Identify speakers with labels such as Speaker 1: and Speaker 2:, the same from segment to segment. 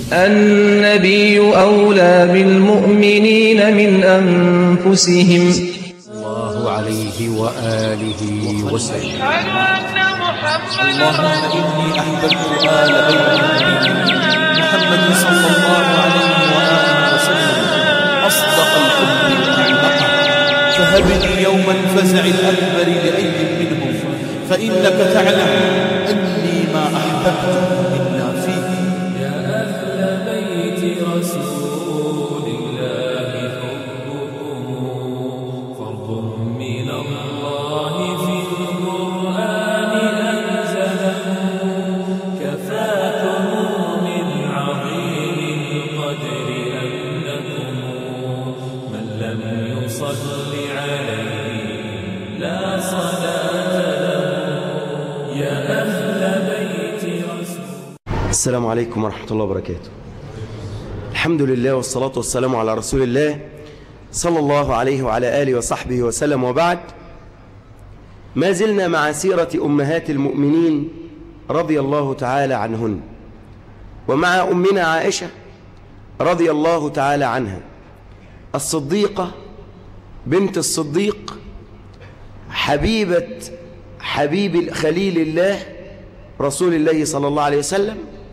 Speaker 1: النبي أولى بالمؤمنين من أنفسهم
Speaker 2: الله عليه وآله وسلم
Speaker 3: اللهم إني أحببت آل بيت محمد صلى الله عليه وآله وسلم أصدق الحب المعلقة فهب لي يوم الفزع الأكبر لأي منهم فإنك تعلم أني ما أحببت إلا فيه
Speaker 4: السلام عليكم ورحمة الله وبركاته الحمد لله والصلاة والسلام على رسول الله صلى الله عليه وعلى آله وصحبه وسلم وبعد ما زلنا مع سيرة أمهات المؤمنين رضي الله تعالى عنهن ومع أمنا عائشة رضي الله تعالى عنها الصديقة بنت الصديق حبيبة حبيب خليل الله رسول الله صلى الله عليه وسلم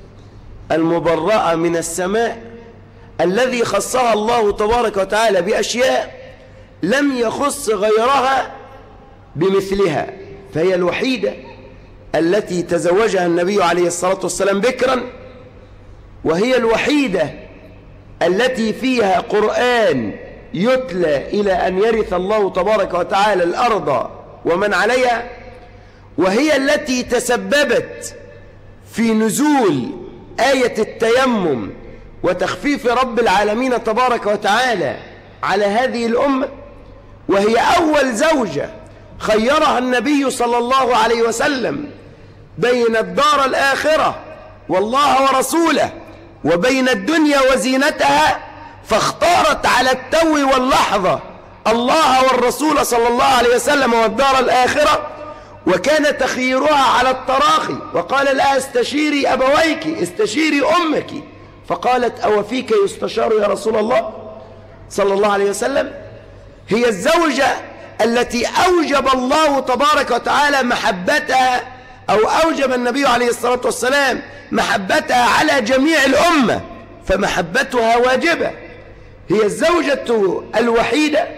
Speaker 4: المبرأة من السماء الذي خصها الله تبارك وتعالى بأشياء لم يخص غيرها بمثلها فهي الوحيدة التي تزوجها النبي عليه الصلاة والسلام بكرا وهي الوحيدة التي فيها قرآن يتلى إلى أن يرث الله تبارك وتعالى الأرض ومن عليها وهي التي تسببت في نزول آية التيمم وتخفيف رب العالمين تبارك وتعالى على هذه الأمة وهي أول زوجة خيرها النبي صلى الله عليه وسلم بين الدار الآخرة والله ورسوله وبين الدنيا وزينتها فاختارت على التو واللحظة الله والرسول صلى الله عليه وسلم والدار الآخرة وكان تخييرها على التراخي وقال لا استشيري أبويك استشيري أمك فقالت أو فيك يستشار يا رسول الله صلى الله عليه وسلم هي الزوجة التي أوجب الله تبارك وتعالى محبتها أو أوجب النبي عليه الصلاة والسلام محبتها على جميع الأمة فمحبتها واجبة هي الزوجة الوحيدة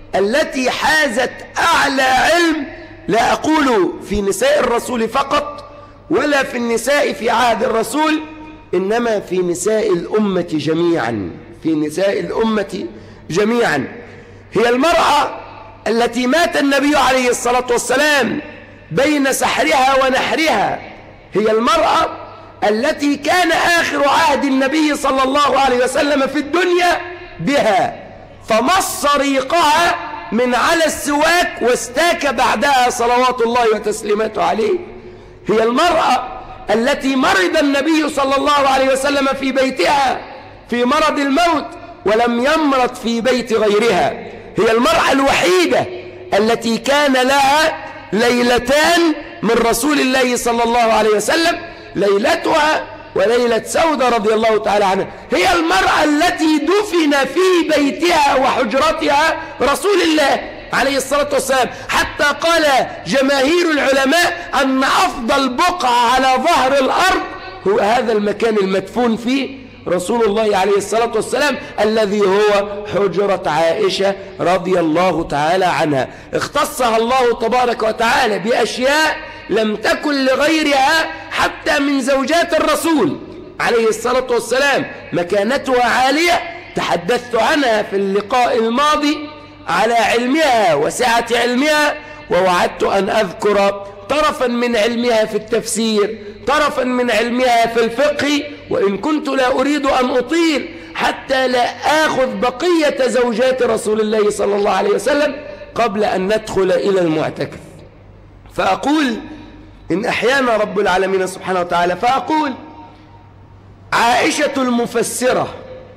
Speaker 4: التي حازت أعلى علم لا أقول في نساء الرسول فقط ولا في النساء في عهد الرسول إنما في نساء الأمة جميعا في نساء الأمة جميعا هي المرأة التي مات النبي عليه الصلاة والسلام بين سحرها ونحرها هي المرأة التي كان آخر عهد النبي صلى الله عليه وسلم في الدنيا بها فمص ريقها من على السواك واستاك بعدها صلوات الله وتسليماته عليه هي المرأة التي مرض النبي صلى الله عليه وسلم في بيتها في مرض الموت ولم يمرض في بيت غيرها هي المرأة الوحيدة التي كان لها ليلتان من رسول الله صلى الله عليه وسلم ليلتها وليلة سودة رضي الله تعالى عنها هي المرأة التي دفن في بيتها وحجرتها رسول الله عليه الصلاة والسلام حتى قال جماهير العلماء أن أفضل بقعة على ظهر الأرض هو هذا المكان المدفون فيه رسول الله عليه الصلاة والسلام الذي هو حجرة عائشة رضي الله تعالى عنها اختصها الله تبارك وتعالى بأشياء لم تكن لغيرها حتى من زوجات الرسول عليه الصلاة والسلام مكانتها عالية تحدثت عنها في اللقاء الماضي على علمها وسعة علمها ووعدت أن أذكر طرفا من علمها في التفسير طرفا من علمها في الفقه وإن كنت لا أريد أن أطيل حتى لا آخذ بقية زوجات رسول الله صلى الله عليه وسلم قبل أن ندخل إلى المعتكف فأقول إن أحيانا رب العالمين سبحانه وتعالى فأقول عائشة المفسرة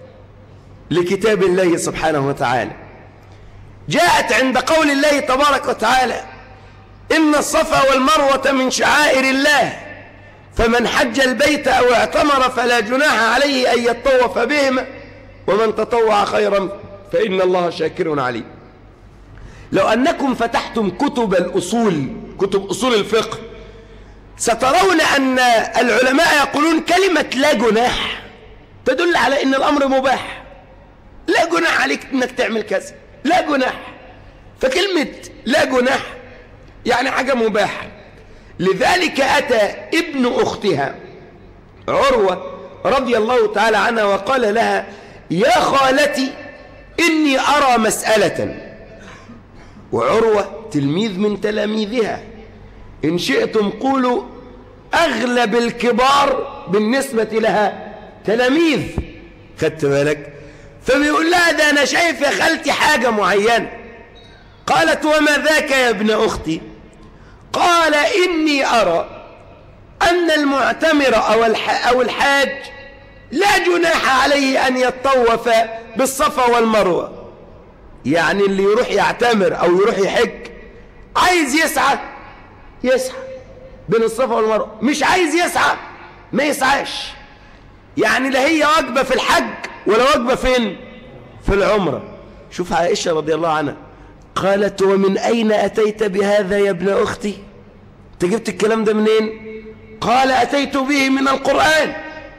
Speaker 4: لكتاب الله سبحانه وتعالى جاءت عند قول الله تبارك وتعالى إن الصفا والمروة من شعائر الله فمن حج البيت أو اعتمر فلا جناح عليه أن يطوف بهما ومن تطوع خيرا فإن الله شاكر عليم لو أنكم فتحتم كتب الأصول كتب أصول الفقه سترون أن العلماء يقولون كلمة لا جناح تدل على أن الأمر مباح لا جناح عليك أنك تعمل كذا لا جناح فكلمة لا جناح يعني حاجة مباحة لذلك أتى ابن أختها عروة رضي الله تعالى عنها وقال لها يا خالتي إني أرى مسألة وعروة تلميذ من تلاميذها إن شئتم قولوا أغلب الكبار بالنسبة لها تلاميذ خدت بالك فبيقول لها ده أنا شايف يا خالتي حاجة معينة قالت وما ذاك يا ابن أختي قال إني أرى أن المعتمر أو, الح أو الحاج لا جناح عليه أن يطوف بالصفا والمروة يعني اللي يروح يعتمر أو يروح يحج عايز يسعى يسعى بين الصفا والمروة مش عايز يسعى ما يسعاش يعني لا هي واجبة في الحج ولا واجبة فين في العمرة شوف عائشة رضي الله عنها قالت ومن أين أتيت بهذا يا ابن أختي انت جبت الكلام ده منين قال أتيت به من القرآن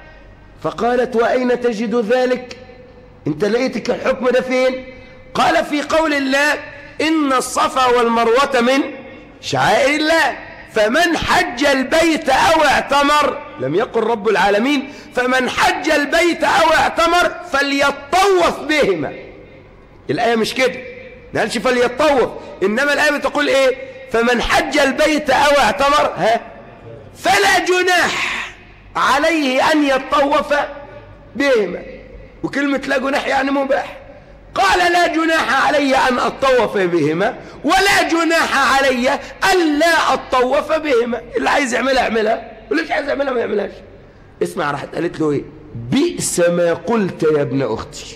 Speaker 4: فقالت وأين تجد ذلك انت لقيتك الحكم ده فين قال في قول الله إن الصفا والمروة من شعائر الله فمن حج البيت أو اعتمر لم يقل رب العالمين فمن حج البيت أو اعتمر فليطوف بهما الآية مش كده ما قالش فليطوف إنما الآية بتقول إيه فمن حج البيت أو اعتمر ها فلا جناح عليه أن يطوف بهما وكلمة لا جناح يعني مباح قال لا جناح علي أن أطوف بهما ولا جناح علي أن لا أطوف بهما اللي عايز يعملها يعملها واللي مش عايز يعملها ما يعملهاش اسمع راحت قالت له ايه بئس ما قلت يا ابن أختي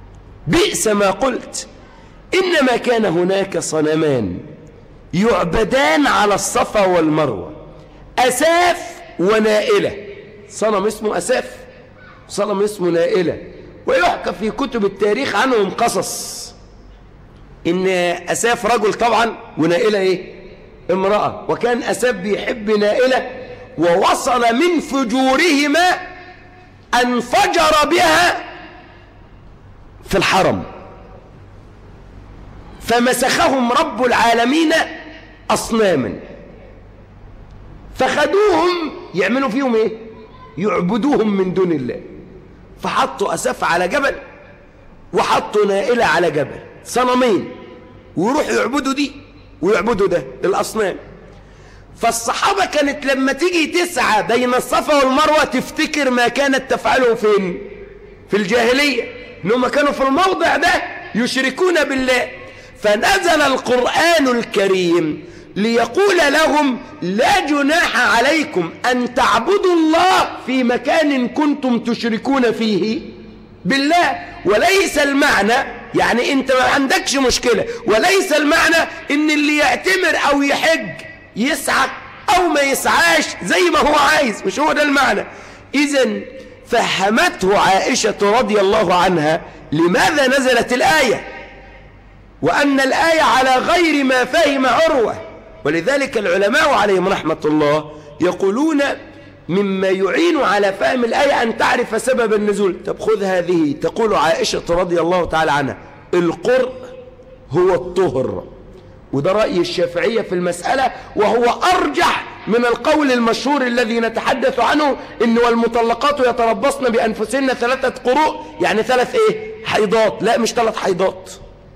Speaker 4: بئس ما قلت إنما كان هناك صنمان يعبدان على الصفا والمروة أساف ونائلة صنم اسمه أساف صنم اسمه نائلة ويحكى في كتب التاريخ عنهم قصص إن أساف رجل طبعا ونائلة إيه امرأة وكان أساف بيحب نائلة ووصل من فجورهما أن فجر بها في الحرم فمسخهم رب العالمين أصناما فخدوهم يعملوا فيهم ايه يعبدوهم من دون الله فحطوا أسف على جبل وحطوا نائلة على جبل صنمين ويروحوا يعبدوا دي ويعبدوا ده الأصنام فالصحابة كانت لما تيجي تسعى بين الصفا والمروة تفتكر ما كانت تفعله فين في الجاهلية انهم كانوا في الموضع ده يشركون بالله فنزل القرآن الكريم ليقول لهم لا جناح عليكم أن تعبدوا الله في مكان كنتم تشركون فيه بالله وليس المعنى يعني انت ما عندكش مشكلة وليس المعنى ان اللي يعتمر او يحج يسعى او ما يسعاش زي ما هو عايز مش هو ده المعنى اذا فهمته عائشة رضي الله عنها لماذا نزلت الآية وأن الآية على غير ما فهم عروة ولذلك العلماء عليهم رحمة الله يقولون مما يعين على فهم الآية أن تعرف سبب النزول طب خذ هذه تقول عائشة رضي الله تعالى عنها القرء هو الطهر وده رأي الشافعية في المسألة وهو أرجح من القول المشهور الذي نتحدث عنه إن والمطلقات يتربصن بأنفسهن ثلاثة قروء يعني ثلاث إيه حيضات لا مش ثلاث حيضات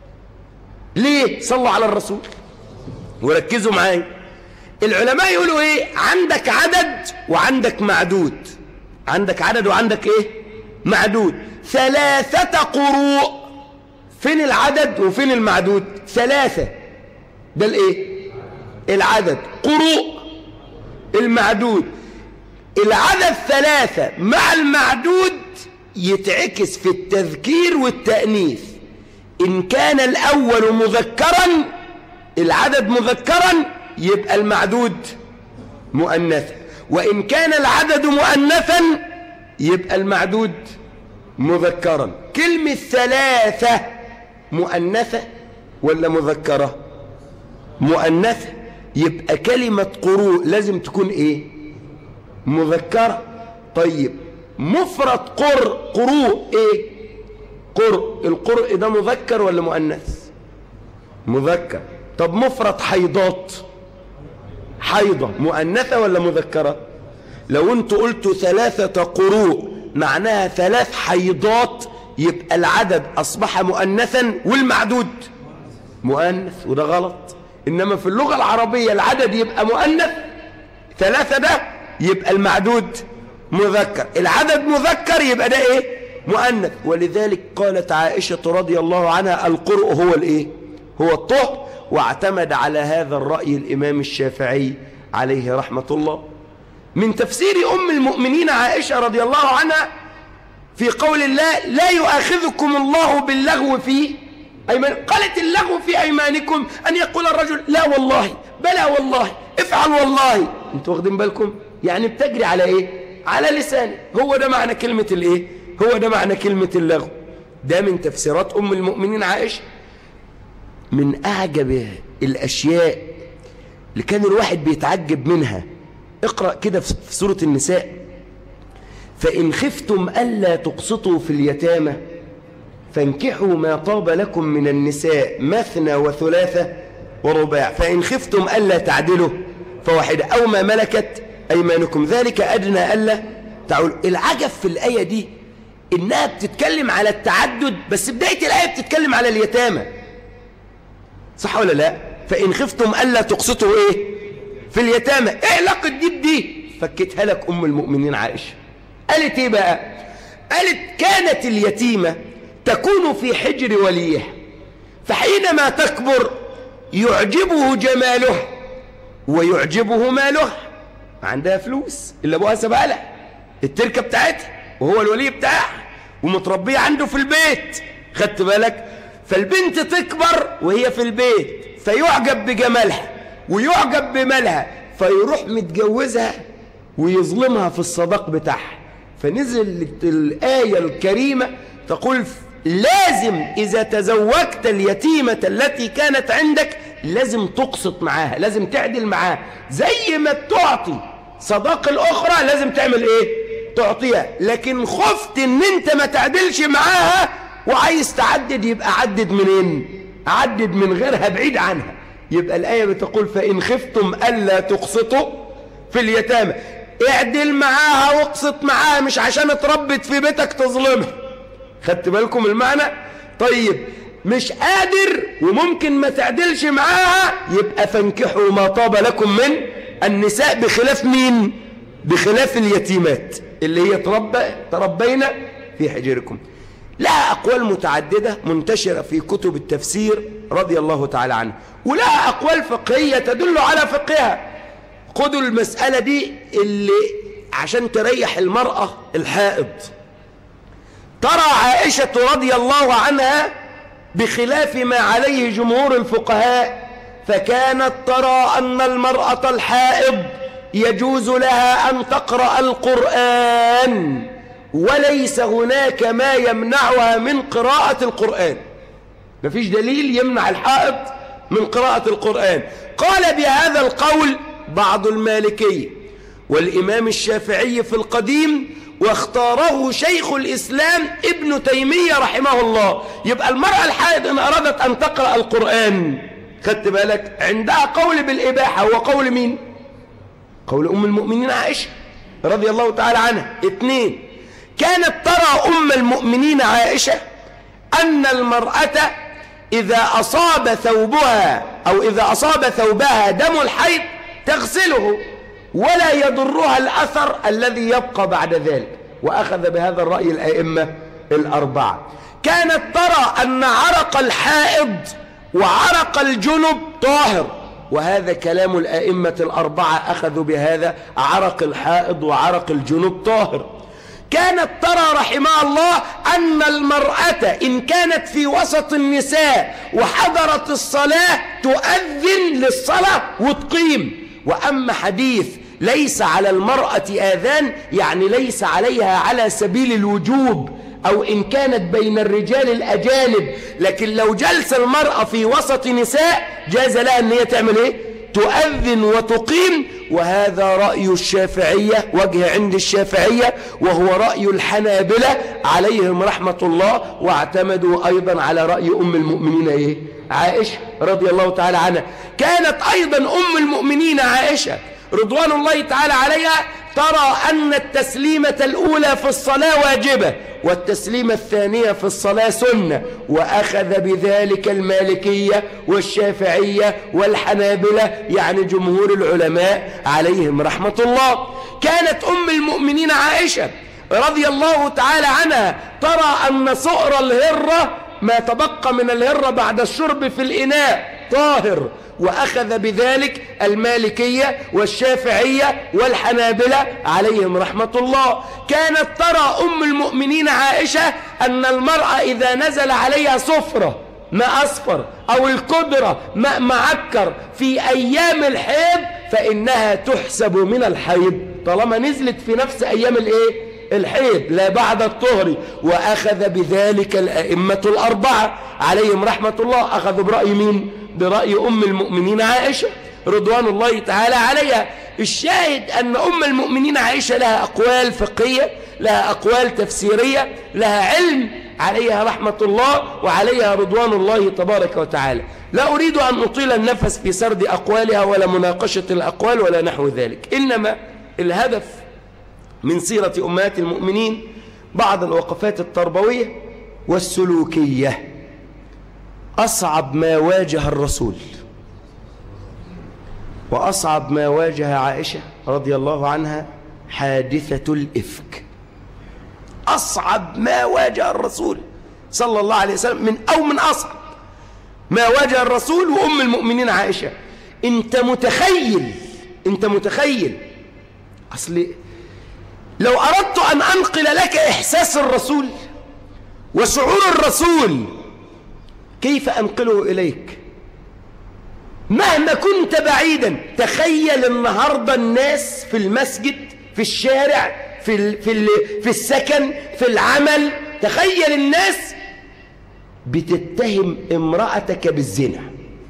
Speaker 4: ليه صلوا على الرسول وركزوا معايا العلماء يقولوا ايه عندك عدد وعندك معدود عندك عدد وعندك ايه معدود ثلاثة قروء فين العدد وفين المعدود ثلاثة ده الايه العدد قروء المعدود العدد ثلاثة مع المعدود يتعكس في التذكير والتأنيث إن كان الأول مذكرا العدد مذكرا يبقى المعدود مؤنثا وإن كان العدد مؤنثا يبقى المعدود مذكرا كلمة ثلاثة مؤنثة ولا مذكرة مؤنثة يبقى كلمة قروء لازم تكون ايه مذكرة طيب مفرد قر قروء ايه قرء القرء ده مذكر ولا مؤنث مذكر طب مفرد حيضات حيضة مؤنثة ولا مذكرة لو انت قلت ثلاثة قروء معناها ثلاث حيضات يبقى العدد أصبح مؤنثا والمعدود مؤنث وده غلط إنما في اللغة العربية العدد يبقى مؤنث ثلاثة ده يبقى المعدود مذكر العدد مذكر يبقى ده ايه مؤنث ولذلك قالت عائشة رضي الله عنها القرء هو الايه هو الطهر واعتمد على هذا الرأي الإمام الشافعي عليه رحمة الله من تفسير أم المؤمنين عائشة رضي الله عنها في قول الله لا يؤاخذكم الله باللغو في أيمان قالت اللغو في أيمانكم أن يقول الرجل لا والله بلا والله افعل والله انتوا واخدين بالكم يعني بتجري على ايه على لساني هو ده معنى كلمة الايه هو ده معنى كلمة اللغو ده من تفسيرات أم المؤمنين عائشة من أعجب الأشياء اللي كان الواحد بيتعجب منها اقرأ كده في سورة النساء فإن خفتم ألا تقسطوا في اليتامى فانكحوا ما طاب لكم من النساء مثنى وثلاثة ورباع فإن خفتم ألا تعدلوا فواحدة أو ما ملكت أيمانكم ذلك أدنى ألا تعول العجب في الآية دي إنها بتتكلم على التعدد بس بداية الآية بتتكلم على اليتامى صح ولا لا فإن خفتم ألا تقسطوا إيه في اليتامى إيه علاقة دي بدي فكتها لك أم المؤمنين عائشة قالت إيه بقى قالت كانت اليتيمة تكون في حجر وليها فحينما تكبر يعجبه جماله ويعجبه ماله عندها فلوس اللي ابوها سبق لها التركه بتاعتها وهو الولي بتاعها ومتربيه عنده في البيت خدت بالك فالبنت تكبر وهي في البيت فيعجب بجمالها ويعجب بمالها فيروح متجوزها ويظلمها في الصداق بتاعها فنزلت الآية الكريمة تقول لازم إذا تزوجت اليتيمة التي كانت عندك لازم تقسط معاها لازم تعدل معاها زي ما تعطي صداق الأخرى لازم تعمل إيه تعطيها لكن خفت ان انت ما تعدلش معاها وعايز تعدد يبقى عدد منين عدد من غيرها بعيد عنها يبقى الآية بتقول فإن خفتم ألا تقسطوا في اليتامى اعدل معاها واقسط معاها مش عشان اتربت في بيتك تظلمها خدت بالكم المعنى طيب مش قادر وممكن ما تعدلش معاها يبقى فانكحوا ما طاب لكم من النساء بخلاف مين بخلاف اليتيمات اللي هي تربى تربينا في حجركم لها أقوال متعددة منتشرة في كتب التفسير رضي الله تعالى عنه ولها أقوال فقهية تدل على فقهها خدوا المسألة دي اللي عشان تريح المرأة الحائض ترى عائشة رضي الله عنها بخلاف ما عليه جمهور الفقهاء فكانت ترى أن المرأة الحائض يجوز لها أن تقرأ القرآن وليس هناك ما يمنعها من قراءة القرآن مفيش دليل يمنع الحائض من قراءة القرآن قال بهذا القول بعض المالكية والإمام الشافعي في القديم واختاره شيخ الإسلام ابن تيمية رحمه الله يبقى المرأة الحائض إن أرادت أن تقرأ القرآن خدت بالك عندها قول بالإباحة هو قول مين قول أم المؤمنين عائشة رضي الله تعالى عنها اثنين كانت ترى أم المؤمنين عائشة أن المرأة إذا أصاب ثوبها أو إذا أصاب ثوبها دم الحيض تغسله ولا يضرها الأثر الذي يبقى بعد ذلك وأخذ بهذا الرأي الأئمة الأربعة كانت ترى أن عرق الحائض وعرق الجنب طاهر وهذا كلام الأئمة الأربعة أخذوا بهذا عرق الحائض وعرق الجنب طاهر كانت ترى رحمها الله أن المرأة إن كانت في وسط النساء وحضرت الصلاة تؤذن للصلاة وتقيم وأما حديث ليس على المرأة آذان يعني ليس عليها على سبيل الوجوب أو إن كانت بين الرجال الأجانب لكن لو جلس المرأة في وسط نساء جاز لها أن هي تعمل إيه تؤذن وتقيم وهذا رأي الشافعية وجه عند الشافعية وهو رأي الحنابلة عليهم رحمة الله واعتمدوا أيضا على رأي أم المؤمنين إيه؟ عائشة رضي الله تعالى عنها كانت أيضا أم المؤمنين عائشة رضوان الله تعالى عليها ترى أن التسليمة الأولى في الصلاة واجبة والتسليمة الثانية في الصلاة سنة وأخذ بذلك المالكية والشافعية والحنابلة يعني جمهور العلماء عليهم رحمة الله كانت أم المؤمنين عائشة رضي الله تعالى عنها ترى أن صؤر الهرة ما تبقى من الهرة بعد الشرب في الإناء طاهر وأخذ بذلك المالكية والشافعية والحنابلة عليهم رحمة الله كانت ترى أم المؤمنين عائشة أن المرأة إذا نزل عليها صفرة ماء أصفر أو الكدرة ماء معكر في أيام الحيض فإنها تحسب من الحيض طالما نزلت في نفس أيام الإيه؟ الحيض لا بعد الطهر وأخذ بذلك الأئمة الأربعة عليهم رحمة الله أخذوا برأي مين؟ برأي أم المؤمنين عائشة رضوان الله تعالى عليها الشاهد أن أم المؤمنين عائشة لها أقوال فقهية لها أقوال تفسيرية لها علم عليها رحمة الله وعليها رضوان الله تبارك وتعالى لا أريد أن أطيل النفس في سرد أقوالها ولا مناقشة الأقوال ولا نحو ذلك إنما الهدف من سيرة أمهات المؤمنين بعض الوقفات التربوية والسلوكية أصعب ما واجه الرسول وأصعب ما واجه عائشة رضي الله عنها حادثة الإفك أصعب ما واجه الرسول صلى الله عليه وسلم من أو من أصعب ما واجه الرسول وأم المؤمنين عائشة أنت متخيل أنت متخيل أصل لو أردت أن أنقل لك إحساس الرسول وشعور الرسول كيف أنقله إليك مهما كنت بعيدا تخيل النهاردة الناس في المسجد في الشارع في, ال في, ال في السكن في العمل تخيل الناس بتتهم امرأتك بالزنا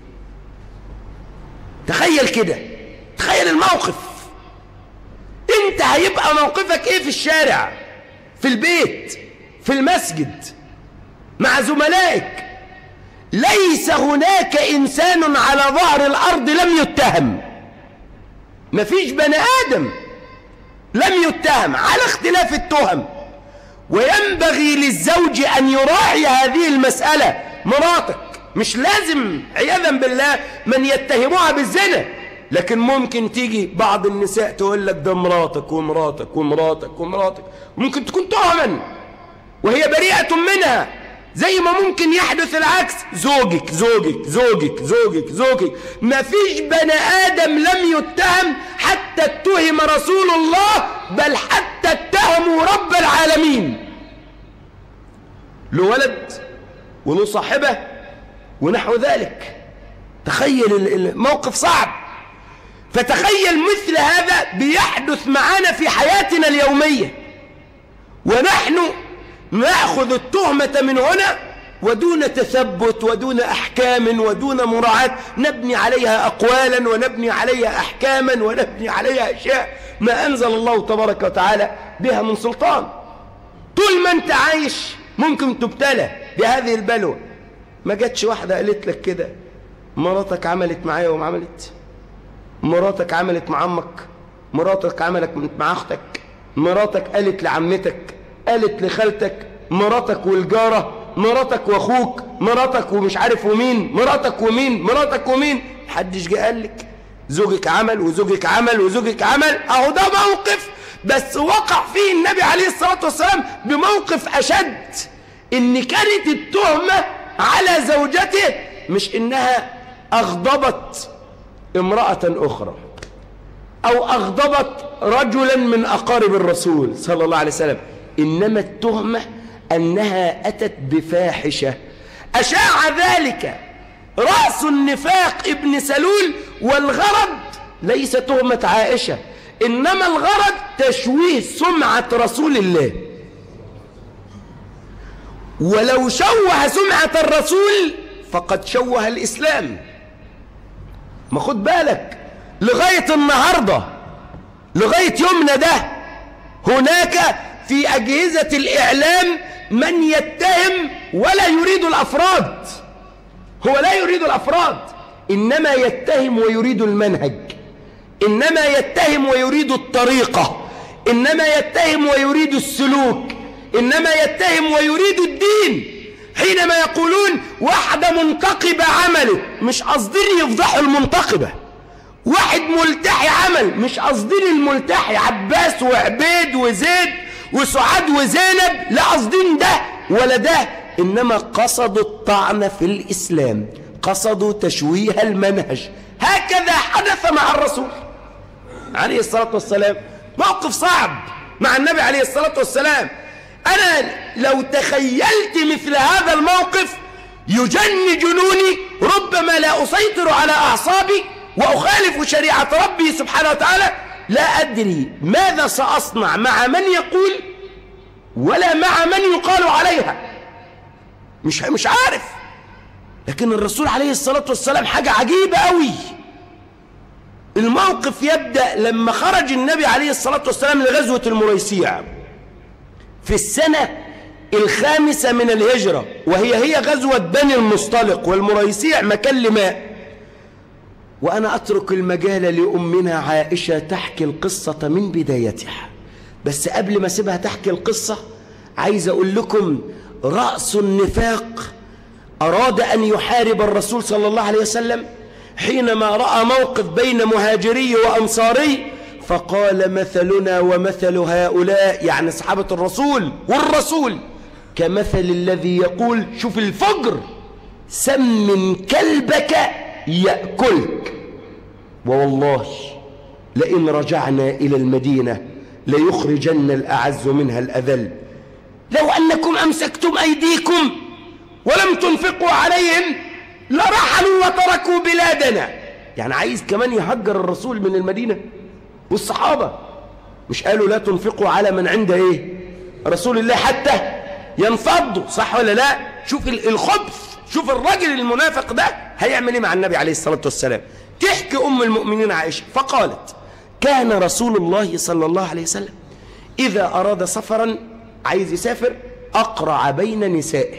Speaker 4: تخيل كده تخيل الموقف انت هيبقى موقفك ايه في الشارع في البيت في المسجد مع زملائك ليس هناك إنسان على ظهر الأرض لم يتهم مفيش بني آدم لم يتهم على اختلاف التهم وينبغي للزوج أن يراعي هذه المسألة مراتك مش لازم عياذا بالله من يتهموها بالزنا لكن ممكن تيجي بعض النساء تقول لك ده مراتك ومراتك ومراتك ومراتك ممكن تكون تهما وهي بريئة منها زي ما ممكن يحدث العكس زوجك زوجك زوجك زوجك زوجك ما فيش بني آدم لم يتهم حتى اتهم رسول الله بل حتى اتهموا رب العالمين له ولد وله صاحبة ونحو ذلك تخيل الموقف صعب فتخيل مثل هذا بيحدث معنا في حياتنا اليومية ونحن نأخذ التهمة من هنا ودون تثبت ودون أحكام ودون مراعاة نبني عليها أقوالا ونبني عليها أحكاما ونبني عليها أشياء ما أنزل الله تبارك وتعالى بها من سلطان طول ما أنت عايش ممكن تبتلى بهذه البلوى ما جاتش واحدة قالت لك كده مراتك عملت معايا وما عملت مراتك عملت مع عمك مراتك عملت مع أختك مراتك قالت لعمتك قالت لخالتك مراتك والجارة مراتك واخوك مراتك ومش عارف ومين مراتك ومين مراتك ومين محدش جه قال لك زوجك عمل وزوجك عمل وزوجك عمل اهو ده موقف بس وقع فيه النبي عليه الصلاة والسلام بموقف أشد إن كانت التهمة على زوجته مش إنها أغضبت امرأة أخرى أو أغضبت رجلا من أقارب الرسول صلى الله عليه وسلم إنما التهمة أنها أتت بفاحشة أشاع ذلك رأس النفاق ابن سلول والغرض ليس تهمة عائشة إنما الغرض تشويه سمعة رسول الله ولو شوه سمعة الرسول فقد شوه الإسلام ما خد بالك لغاية النهاردة لغاية يومنا ده هناك في أجهزة الإعلام من يتهم ولا يريد الأفراد هو لا يريد الأفراد إنما يتهم ويريد المنهج إنما يتهم ويريد الطريقة إنما يتهم ويريد السلوك إنما يتهم ويريد الدين حينما يقولون واحدة منتقبة عملت مش قصدين يفضحوا المنتقبة واحد ملتحي عمل مش قصدين الملتحي عباس وعبيد وزيد وسعاد وزينب لا قصدين ده ولا ده إنما قصدوا الطعن في الإسلام قصدوا تشويه المنهج هكذا حدث مع الرسول عليه الصلاة والسلام موقف صعب مع النبي عليه الصلاة والسلام أنا لو تخيلت مثل هذا الموقف يجن جنوني ربما لا أسيطر على أعصابي وأخالف شريعة ربي سبحانه وتعالى لا أدري ماذا سأصنع مع من يقول ولا مع من يقال عليها مش مش عارف لكن الرسول عليه الصلاة والسلام حاجة عجيبة قوي الموقف يبدأ لما خرج النبي عليه الصلاة والسلام لغزوة المريسيع في السنة الخامسة من الهجرة وهي هي غزوة بني المصطلق والمريسيع مكان لماء وأنا أترك المجال لأمنا عائشة تحكي القصة من بدايتها بس قبل ما أسيبها تحكي القصة عايز أقول لكم رأس النفاق أراد أن يحارب الرسول صلى الله عليه وسلم حينما رأى موقف بين مهاجري وأنصاري فقال مثلنا ومثل هؤلاء يعني صحابة الرسول والرسول كمثل الذي يقول شوف الفجر سمن كلبك يأكلك ووالله لئن رجعنا إلى المدينة ليخرجن الأعز منها الأذل لو أنكم أمسكتم أيديكم ولم تنفقوا عليهم لرحلوا وتركوا بلادنا يعني عايز كمان يهجر الرسول من المدينة والصحابة مش قالوا لا تنفقوا على من عند ايه رسول الله حتى ينفضوا صح ولا لا شوف الخبث شوف الرجل المنافق ده هيعمل ايه مع النبي عليه الصلاة والسلام تحكي أم المؤمنين عائشة فقالت كان رسول الله صلى الله عليه وسلم إذا أراد سفرا عايز يسافر أقرع بين نسائه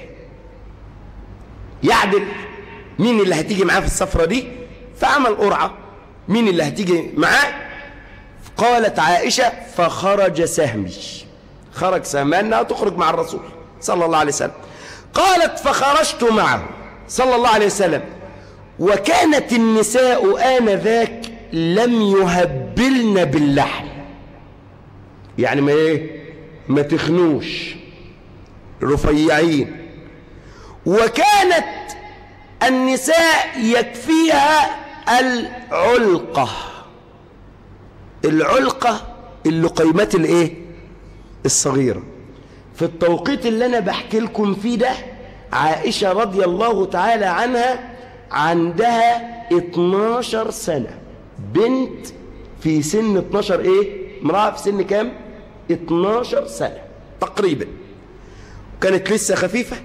Speaker 4: يعدل مين اللي هتيجي معاه في السفرة دي فعمل قرعة مين اللي هتيجي معاه قالت عائشة فخرج سهمي خرج سهمي أنها تخرج مع الرسول صلى الله عليه وسلم قالت فخرجت معه صلى الله عليه وسلم وكانت النساء آنذاك لم يهبلن باللحم يعني ما ايه ما تخنوش رفيعين النساء النساء يكفيها العلقة العلقة اللقيمات الايه الصغيرة في التوقيت اللي انا بحكي لكم فيه ده عائشة رضي الله تعالى عنها عندها 12 سنة بنت في سن 12 ايه امرأة في سن كام 12 سنة تقريبا كانت لسه خفيفة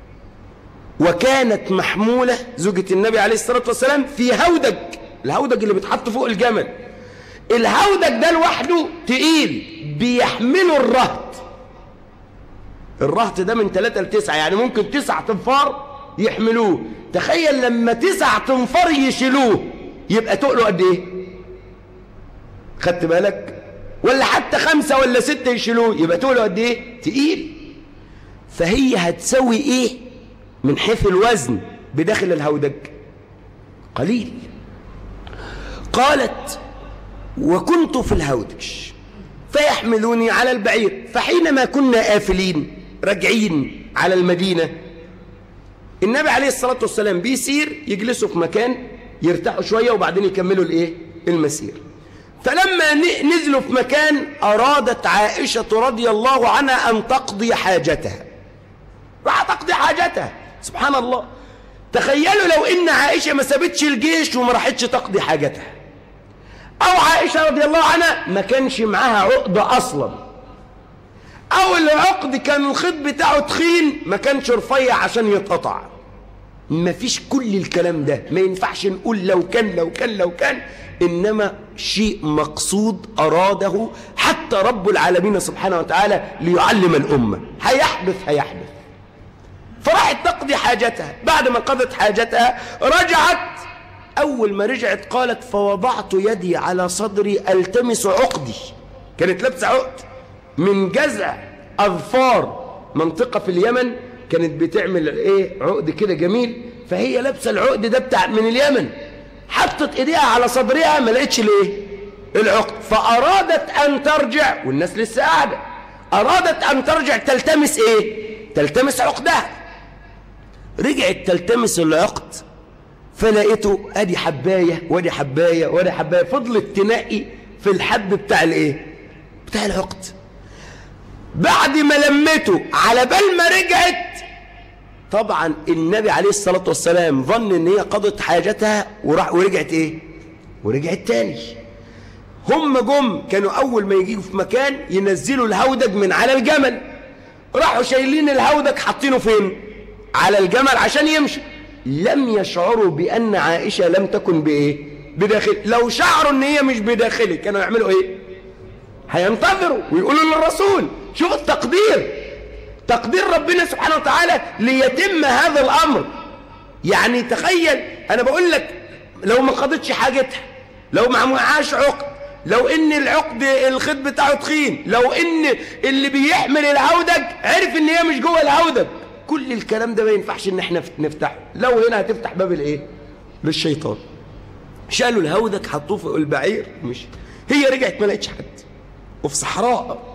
Speaker 4: وكانت محمولة زوجة النبي عليه الصلاة والسلام في هودج الهودج اللي بيتحط فوق الجمل الهودج ده لوحده تقيل بيحمله الرهط الرهط ده من 3 ل 9 يعني ممكن تسع تنفار يحملوه تخيل لما تسع تنفار يشيلوه يبقى تقله قد ايه خدت بالك ولا حتى خمسة ولا ستة يشيلوه يبقى تقله قد ايه تقيل فهي هتسوي ايه من حيث الوزن بداخل الهودج قليل قالت وكنت في الهودج فيحملوني على البعير فحينما كنا آفلين راجعين على المدينة النبي عليه الصلاة والسلام بيسير يجلسوا في مكان يرتاحوا شوية وبعدين يكملوا الايه المسير فلما نزلوا في مكان أرادت عائشة رضي الله عنها أن تقضي حاجتها راح تقضي حاجتها سبحان الله تخيلوا لو إن عائشة ما سابتش الجيش وما راحتش تقضي حاجتها أو عائشة رضي الله عنها ما كانش معاها عقدة أصلا أو العقد كان الخيط بتاعه تخين ما كانش رفيع عشان يتقطع ما فيش كل الكلام ده ما ينفعش نقول لو كان لو كان لو كان إنما شيء مقصود أراده حتى رب العالمين سبحانه وتعالى ليعلم الأمة هيحدث هيحدث فراحت تقضي حاجتها بعد ما قضت حاجتها رجعت أول ما رجعت قالت فوضعت يدي على صدري ألتمس عقدي كانت لابسة عقد من جزع أظفار منطقة في اليمن كانت بتعمل ايه عقد كده جميل فهي لابسة العقد ده بتاع من اليمن حطت ايديها على صدرها ما لقيتش ليه العقد فأرادت أن ترجع والناس لسه قاعدة أرادت أن ترجع تلتمس ايه تلتمس عقدها رجعت تلتمس العقد فلقيته ادي حبايه وادي حبايه وادي حبايه فضلت تنقي في الحب بتاع الايه بتاع العقد بعد ما لمته على بال ما رجعت طبعا النبي عليه الصلاه والسلام ظن ان هي قضت حاجتها وراح ورجعت ايه ورجعت تاني هم جم كانوا اول ما يجيوا في مكان ينزلوا الهودج من على الجمل راحوا شايلين الهودج حاطينه فين على الجمل عشان يمشي لم يشعروا بأن عائشة لم تكن بإيه بداخل لو شعروا أن هي مش بداخلي كانوا يعملوا إيه هينتظروا ويقولوا للرسول شوف التقدير تقدير ربنا سبحانه وتعالى ليتم هذا الأمر يعني تخيل أنا بقول لك لو ما قضتش حاجتها لو ما معهاش عقد لو ان العقد الخيط بتاعه تخين لو ان اللي بيحمل الهودج عرف ان هي مش جوه الهودج كل الكلام ده ما ينفعش ان احنا نفتحه لو هنا هتفتح باب الايه للشيطان شالوا الهودج حطوه فوق البعير مش هي رجعت ما لقيتش حد وفي صحراء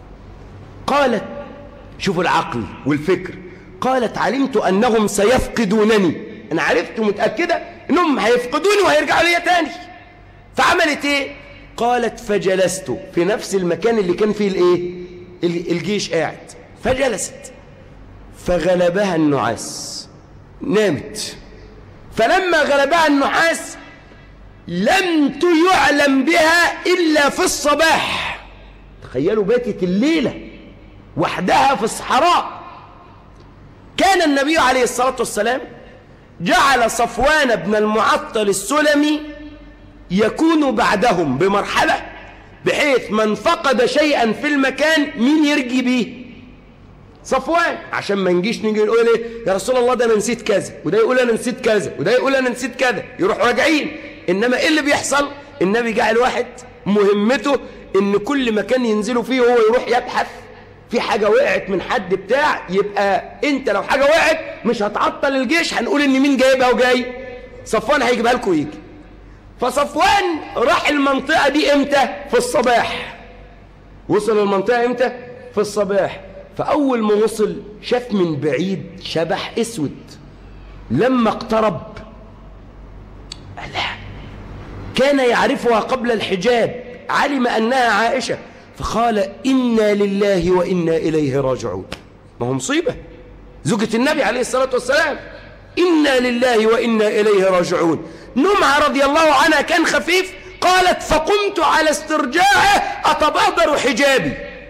Speaker 4: قالت شوفوا العقل والفكر قالت علمت انهم سيفقدونني انا عرفت ومتاكده انهم هيفقدوني وهيرجعوا لي تاني فعملت ايه قالت فجلست في نفس المكان اللي كان فيه الايه الجيش قاعد فجلست فغلبها النعاس نامت فلما غلبها النعاس لم يعلم بها إلا في الصباح تخيلوا باتت الليلة وحدها في الصحراء كان النبي عليه الصلاة والسلام جعل صفوان بن المعطل السلمي يكون بعدهم بمرحلة بحيث من فقد شيئا في المكان مين يرجي بيه صفوان عشان ما نجيش نيجي نقول ايه يا رسول الله ده انا نسيت كذا وده يقول انا نسيت كذا وده يقول انا نسيت كذا يروحوا راجعين انما ايه اللي بيحصل النبي جعل واحد مهمته ان كل مكان ينزلوا فيه هو يروح يبحث في حاجة وقعت من حد بتاع يبقى انت لو حاجة وقعت مش هتعطل الجيش هنقول ان مين جايبها وجاي صفوان هيجيبها لكم ويجي فصفوان راح المنطقة دي امتى في الصباح وصل المنطقة امتى في الصباح فأول ما وصل شاف من بعيد شبح اسود لما اقترب لا كان يعرفها قبل الحجاب علم أنها عائشة فقال إنا لله وإنا إليه راجعون ما هو مصيبة زوجة النبي عليه الصلاة والسلام إنا لله وإنا إليه راجعون نمعة رضي الله عنها كان خفيف قالت فقمت على استرجاعه أتبادر حجابي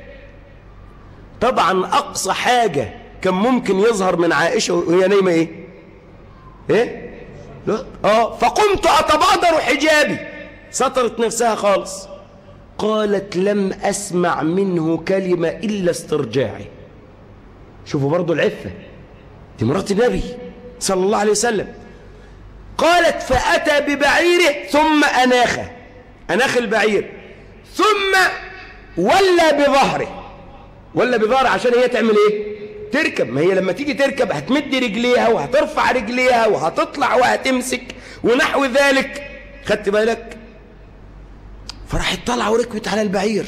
Speaker 4: طبعا أقصى حاجة كان ممكن يظهر من عائشة وهي نايمة إيه إيه لا آه فقمت أتبادر حجابي سطرت نفسها خالص قالت لم أسمع منه كلمة إلا استرجاعي شوفوا برضو العفة دي مرات النبي صلى الله عليه وسلم قالت فأتى ببعيره ثم أناخه أناخ البعير ثم ولى بظهره ولا بظهره عشان هي تعمل ايه تركب ما هي لما تيجي تركب هتمد رجليها وهترفع رجليها وهتطلع وهتمسك ونحو ذلك خدت بالك فراحت طالعه وركبت على البعير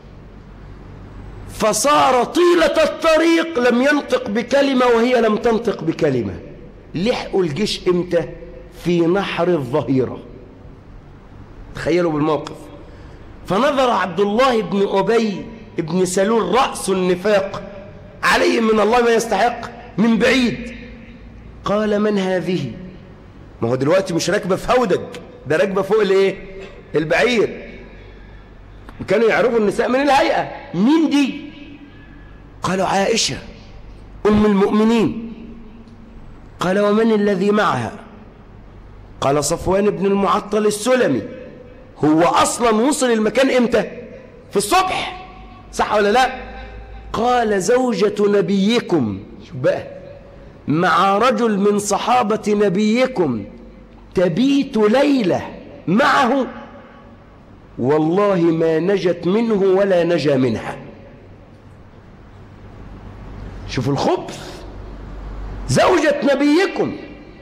Speaker 4: فصار طيلة الطريق لم ينطق بكلمة وهي لم تنطق بكلمة لحقوا الجيش امتى في نحر الظهيرة تخيلوا بالموقف فنظر عبد الله بن أبي ابن سلول رأس النفاق عليه من الله ما يستحق من بعيد قال من هذه ما هو دلوقتي مش راكبه في هودج ده راكبه فوق الايه البعير كانوا يعرفوا النساء من الهيئة مين دي قالوا عائشة أم المؤمنين قال ومن الذي معها قال صفوان بن المعطل السلمي هو أصلا وصل المكان إمتى في الصبح صح ولا لا قال زوجة نبيكم شو بقى مع رجل من صحابة نبيكم تبيت ليلة معه والله ما نجت منه ولا نجا منها شوفوا الخبث زوجة نبيكم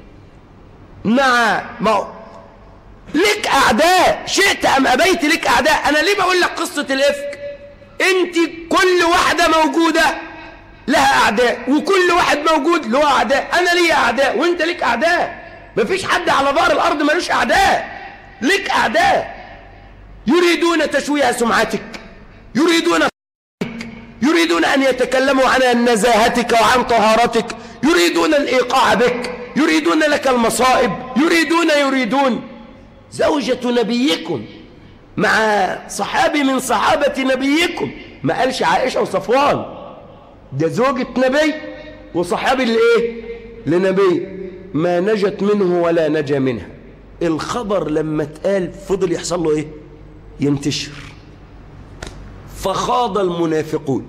Speaker 4: مع ما لك أعداء شئت أم أبيت لك أعداء أنا ليه بقول لك قصة الإفك أنت كل واحدة موجودة لها أعداء وكل واحد موجود له أعداء أنا لي أعداء وأنت لك أعداء مفيش حد على ظهر الأرض ملوش أعداء لك أعداء يريدون تشويه سمعتك يريدون يريدون أن يتكلموا عن نزاهتك وعن طهارتك يريدون الإيقاع بك يريدون لك المصائب يريدون يريدون زوجة نبيكم مع صحابي من صحابة نبيكم ما قالش عائشة وصفوان ده زوجة نبي وصحابي لإيه لنبي ما نجت منه ولا نجا منها الخبر لما اتقال فضل يحصل له ايه ينتشر فخاض المنافقون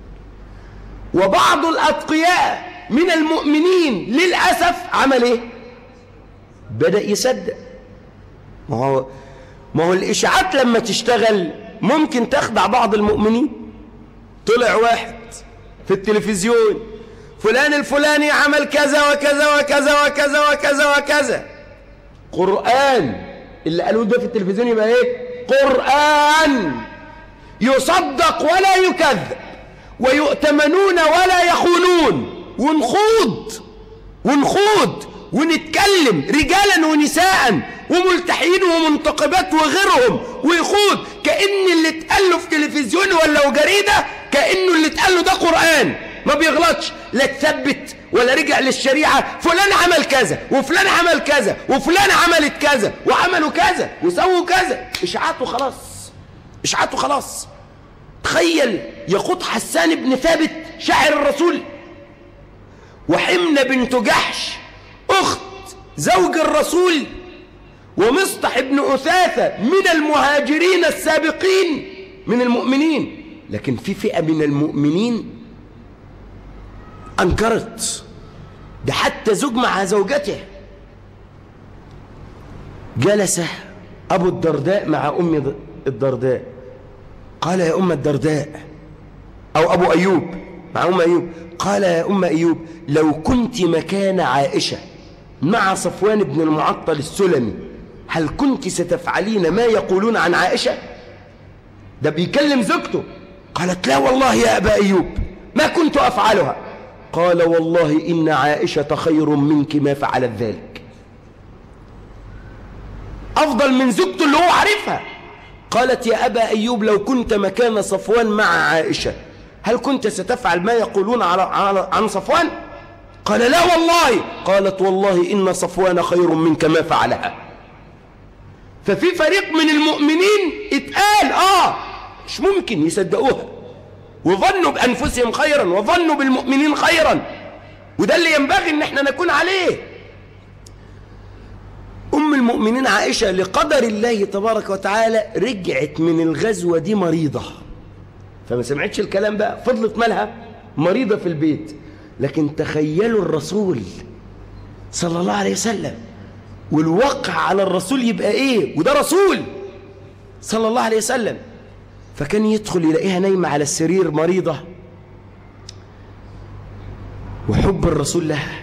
Speaker 4: وبعض الأتقياء من المؤمنين للأسف عمل ايه بدأ يصدق ما هو ما هو الإشاعات لما تشتغل ممكن تخدع بعض المؤمنين طلع واحد في التلفزيون فلان الفلاني عمل كذا وكذا وكذا وكذا وكذا وكذا قرآن اللي قالوه ده في التلفزيون يبقى ايه قرآن يصدق ولا يكذب ويؤتمنون ولا يخونون ونخوض ونخوض ونتكلم رجالا ونساء وملتحين ومنتقبات وغيرهم ويخوض كأن اللي اتقال له في تلفزيون ولا وجريدة كأنه اللي اتقال له ده قرآن ما بيغلطش لا تثبت ولا رجع للشريعة فلان عمل كذا وفلان عمل كذا وفلان عملت كذا وعملوا كذا وسووا كذا اشاعاته خلاص اشاعاته خلاص تخيل يخوض حسان بن ثابت شاعر الرسول وحمنة بنت جحش أخت زوج الرسول ومصطح بن أثاثة من المهاجرين السابقين من المؤمنين لكن في فئة من المؤمنين أنكرت ده حتى زوج مع زوجته جلس أبو الدرداء مع أم الدرداء قال يا أم الدرداء أو أبو أيوب مع أم أيوب قال يا أم أيوب لو كنت مكان عائشة مع صفوان بن المعطل السلمي هل كنت ستفعلين ما يقولون عن عائشة ده بيكلم زوجته قالت لا والله يا أبا أيوب ما كنت أفعلها قال والله إن عائشة خير منك ما فعلت ذلك أفضل من زوجته اللي هو عارفها قالت يا أبا أيوب لو كنت مكان صفوان مع عائشة هل كنت ستفعل ما يقولون على عن صفوان قال لا والله قالت والله إن صفوان خير منك ما فعلها ففي فريق من المؤمنين اتقال آه مش ممكن يصدقوها وظنوا بأنفسهم خيرا وظنوا بالمؤمنين خيرا وده اللي ينبغي ان احنا نكون عليه أم المؤمنين عائشة لقدر الله تبارك وتعالى رجعت من الغزوة دي مريضة فما سمعتش الكلام بقى فضلت مالها مريضة في البيت لكن تخيلوا الرسول صلى الله عليه وسلم والوقع على الرسول يبقى ايه وده رسول صلى الله عليه وسلم فكان يدخل يلاقيها نايمة على السرير مريضة وحب الرسول لها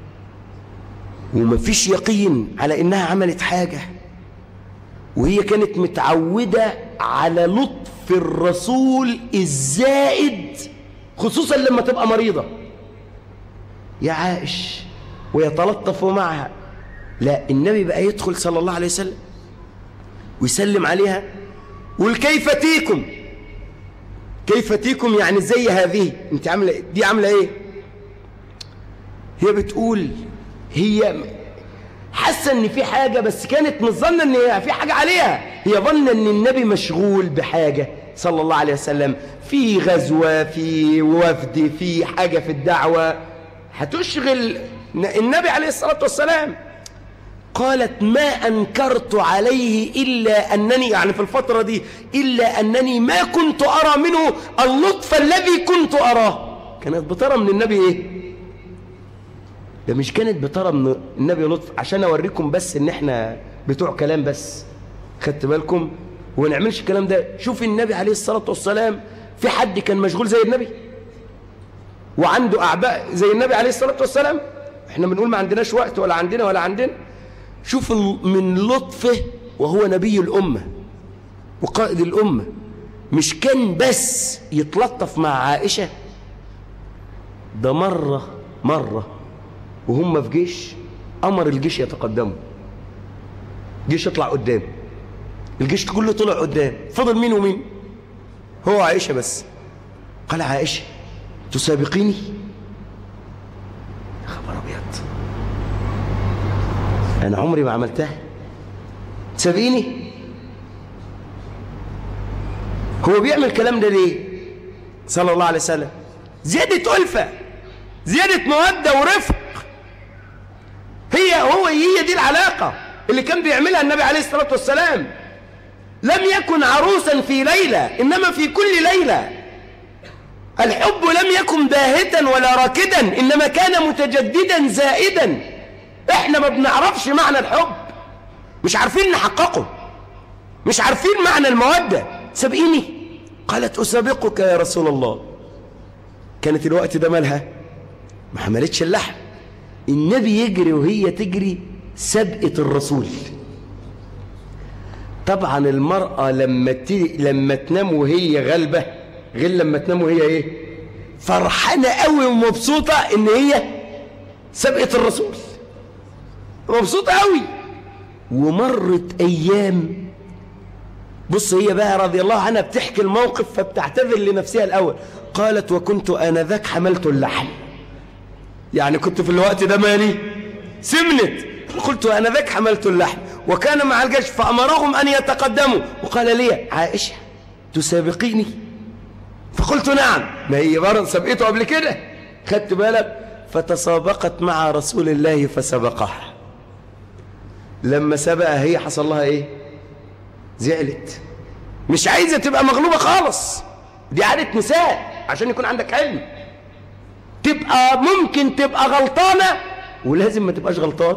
Speaker 4: ومفيش يقين على انها عملت حاجة وهي كانت متعودة على لطف الرسول الزائد خصوصا لما تبقى مريضة يا عائش ويتلطف معها لا النبي بقى يدخل صلى الله عليه وسلم ويسلم عليها قول كيف تيكم كيف تيكم يعني زي هذه انت عامله دي عامله ايه هي بتقول هي حاسه ان في حاجه بس كانت مش ظنه ان هي في حاجه عليها هي ظنه ان النبي مشغول بحاجه صلى الله عليه وسلم في غزوه في وفد في حاجه في الدعوه هتشغل النبي عليه الصلاه والسلام قالت ما أنكرت عليه إلا أنني يعني في الفترة دي إلا أنني ما كنت أرى منه اللطف الذي كنت أراه كانت بترى من النبي إيه ده مش كانت بترى من النبي لطف عشان أوريكم بس إن إحنا بتوع كلام بس خدت بالكم ونعملش الكلام ده شوف النبي عليه الصلاة والسلام في حد كان مشغول زي النبي وعنده أعباء زي النبي عليه الصلاة والسلام احنا بنقول ما عندناش وقت ولا عندنا ولا عندنا شوف من لطفه وهو نبي الأمة وقائد الأمة مش كان بس يتلطف مع عائشة ده مرة مرة وهم في جيش أمر الجيش يتقدموا جيش يطلع قدام الجيش كله طلع قدام فضل مين ومين هو عائشة بس قال عائشة تسابقيني يا خبر أبيض أنا عمري ما عملتها تسابقيني هو بيعمل الكلام ده ليه صلى الله عليه وسلم زيادة ألفة زيادة مودة ورفق هي هو هي دي العلاقة اللي كان بيعملها النبي عليه الصلاة والسلام لم يكن عروسا في ليلة إنما في كل ليلة الحب لم يكن باهتا ولا راكدا إنما كان متجددا زائدا احنا ما بنعرفش معنى الحب مش عارفين نحققه مش عارفين معنى المودة سابقيني قالت أسابقك يا رسول الله كانت الوقت ده مالها ما حملتش اللحم النبي يجري وهي تجري سبقة الرسول طبعا المرأة لما ت... لما تنام وهي غلبة غير لما تنام وهي ايه فرحانة قوي ومبسوطة ان هي سبقة الرسول مبسوطة قوي ومرت ايام بص هي بقى رضي الله عنها بتحكي الموقف فبتعتذر لنفسها الاول قالت وكنت انذاك حملت اللحم يعني كنت في الوقت ده مالي سمنت قلت أنا ذاك حملت اللحم وكان مع الجيش فأمرهم أن يتقدموا وقال لي عائشة تسابقيني فقلت نعم ما هي برضه سبقته قبل كده خدت بالك فتسابقت مع رسول الله فسبقها لما سبقها هي حصل لها ايه زعلت مش عايزة تبقى مغلوبة خالص دي عادة نساء عشان يكون عندك علم تبقى ممكن تبقى غلطانة ولازم ما تبقاش غلطان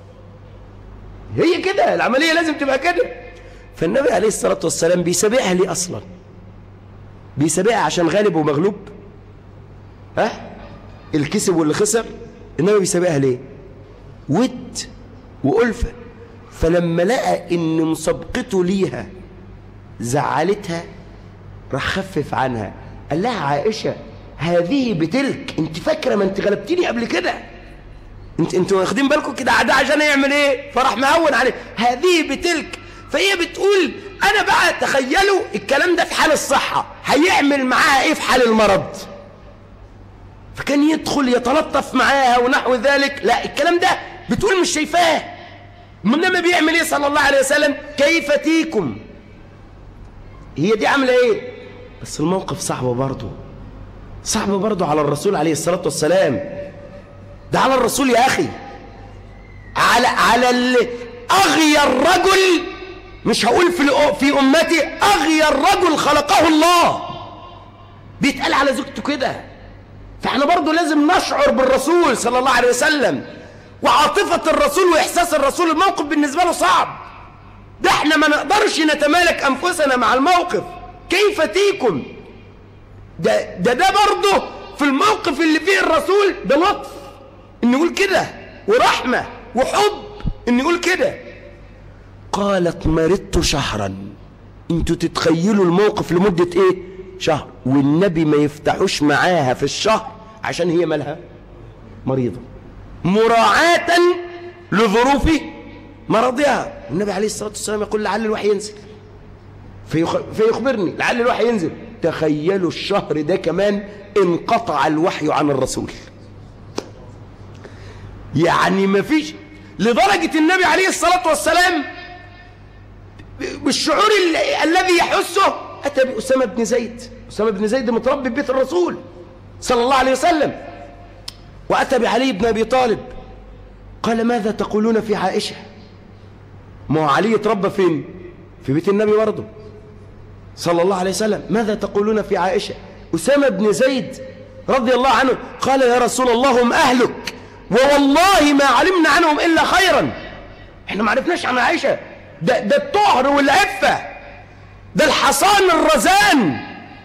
Speaker 4: هي كده العملية لازم تبقى كده فالنبي عليه الصلاة والسلام بيسابقها ليه أصلا بيسابقها عشان غالب ومغلوب ها الكسب واللي خسر النبي بيسابقها ليه ود وألفة فلما لقى ان مسابقته ليها زعلتها راح خفف عنها قال لها عائشة هذه بتلك انت فاكرة ما انت غلبتيني قبل كده انت انتوا واخدين بالكم كده ده عشان يعمل ايه فراح مهون عليه هذه بتلك فهي بتقول انا بقى تخيلوا الكلام ده في حال الصحة هيعمل معاها ايه في حال المرض فكان يدخل يتلطف معاها ونحو ذلك لا الكلام ده بتقول مش شايفاه انما بيعمل ايه صلى الله عليه وسلم كيف تيكم هي دي عامله ايه بس الموقف صعب برضه صعب برضه على الرسول عليه الصلاه والسلام ده على الرسول يا اخي على على اللي اغير رجل مش هقول في في امتي اغير رجل خلقه الله بيتقال على زوجته كده فاحنا برضه لازم نشعر بالرسول صلى الله عليه وسلم وعاطفة الرسول وإحساس الرسول الموقف بالنسبة له صعب ده احنا ما نقدرش نتمالك أنفسنا مع الموقف كيف تيكم ده ده, ده برضه في الموقف اللي فيه الرسول ده لطف إن يقول كده ورحمة وحب إن يقول كده قالت مرضت شهرا انتوا تتخيلوا الموقف لمدة ايه شهر والنبي ما يفتحوش معاها في الشهر عشان هي مالها مريضة مراعاة لظروف مرضها النبي عليه الصلاة والسلام يقول لعل الوحي ينزل فيخ... فيخبرني لعل الوحي ينزل تخيلوا الشهر ده كمان انقطع الوحي عن الرسول يعني ما فيش لدرجة النبي عليه الصلاة والسلام بالشعور ال- الذي يحسه أتى بأسامة بن زيد أسامة بن زيد متربي ببيت الرسول صلى الله عليه وسلم وأتى بعلي بن أبي طالب قال ماذا تقولون في عائشة ما هو علي اتربى فين في بيت النبي برضه صلى الله عليه وسلم ماذا تقولون في عائشة أسامة بن زيد رضي الله عنه قال يا رسول الله هم أهلك ووالله ما علمنا عنهم إلا خيرا احنا ما عرفناش عن عائشة ده, ده الطهر والعفة ده الحصان الرزان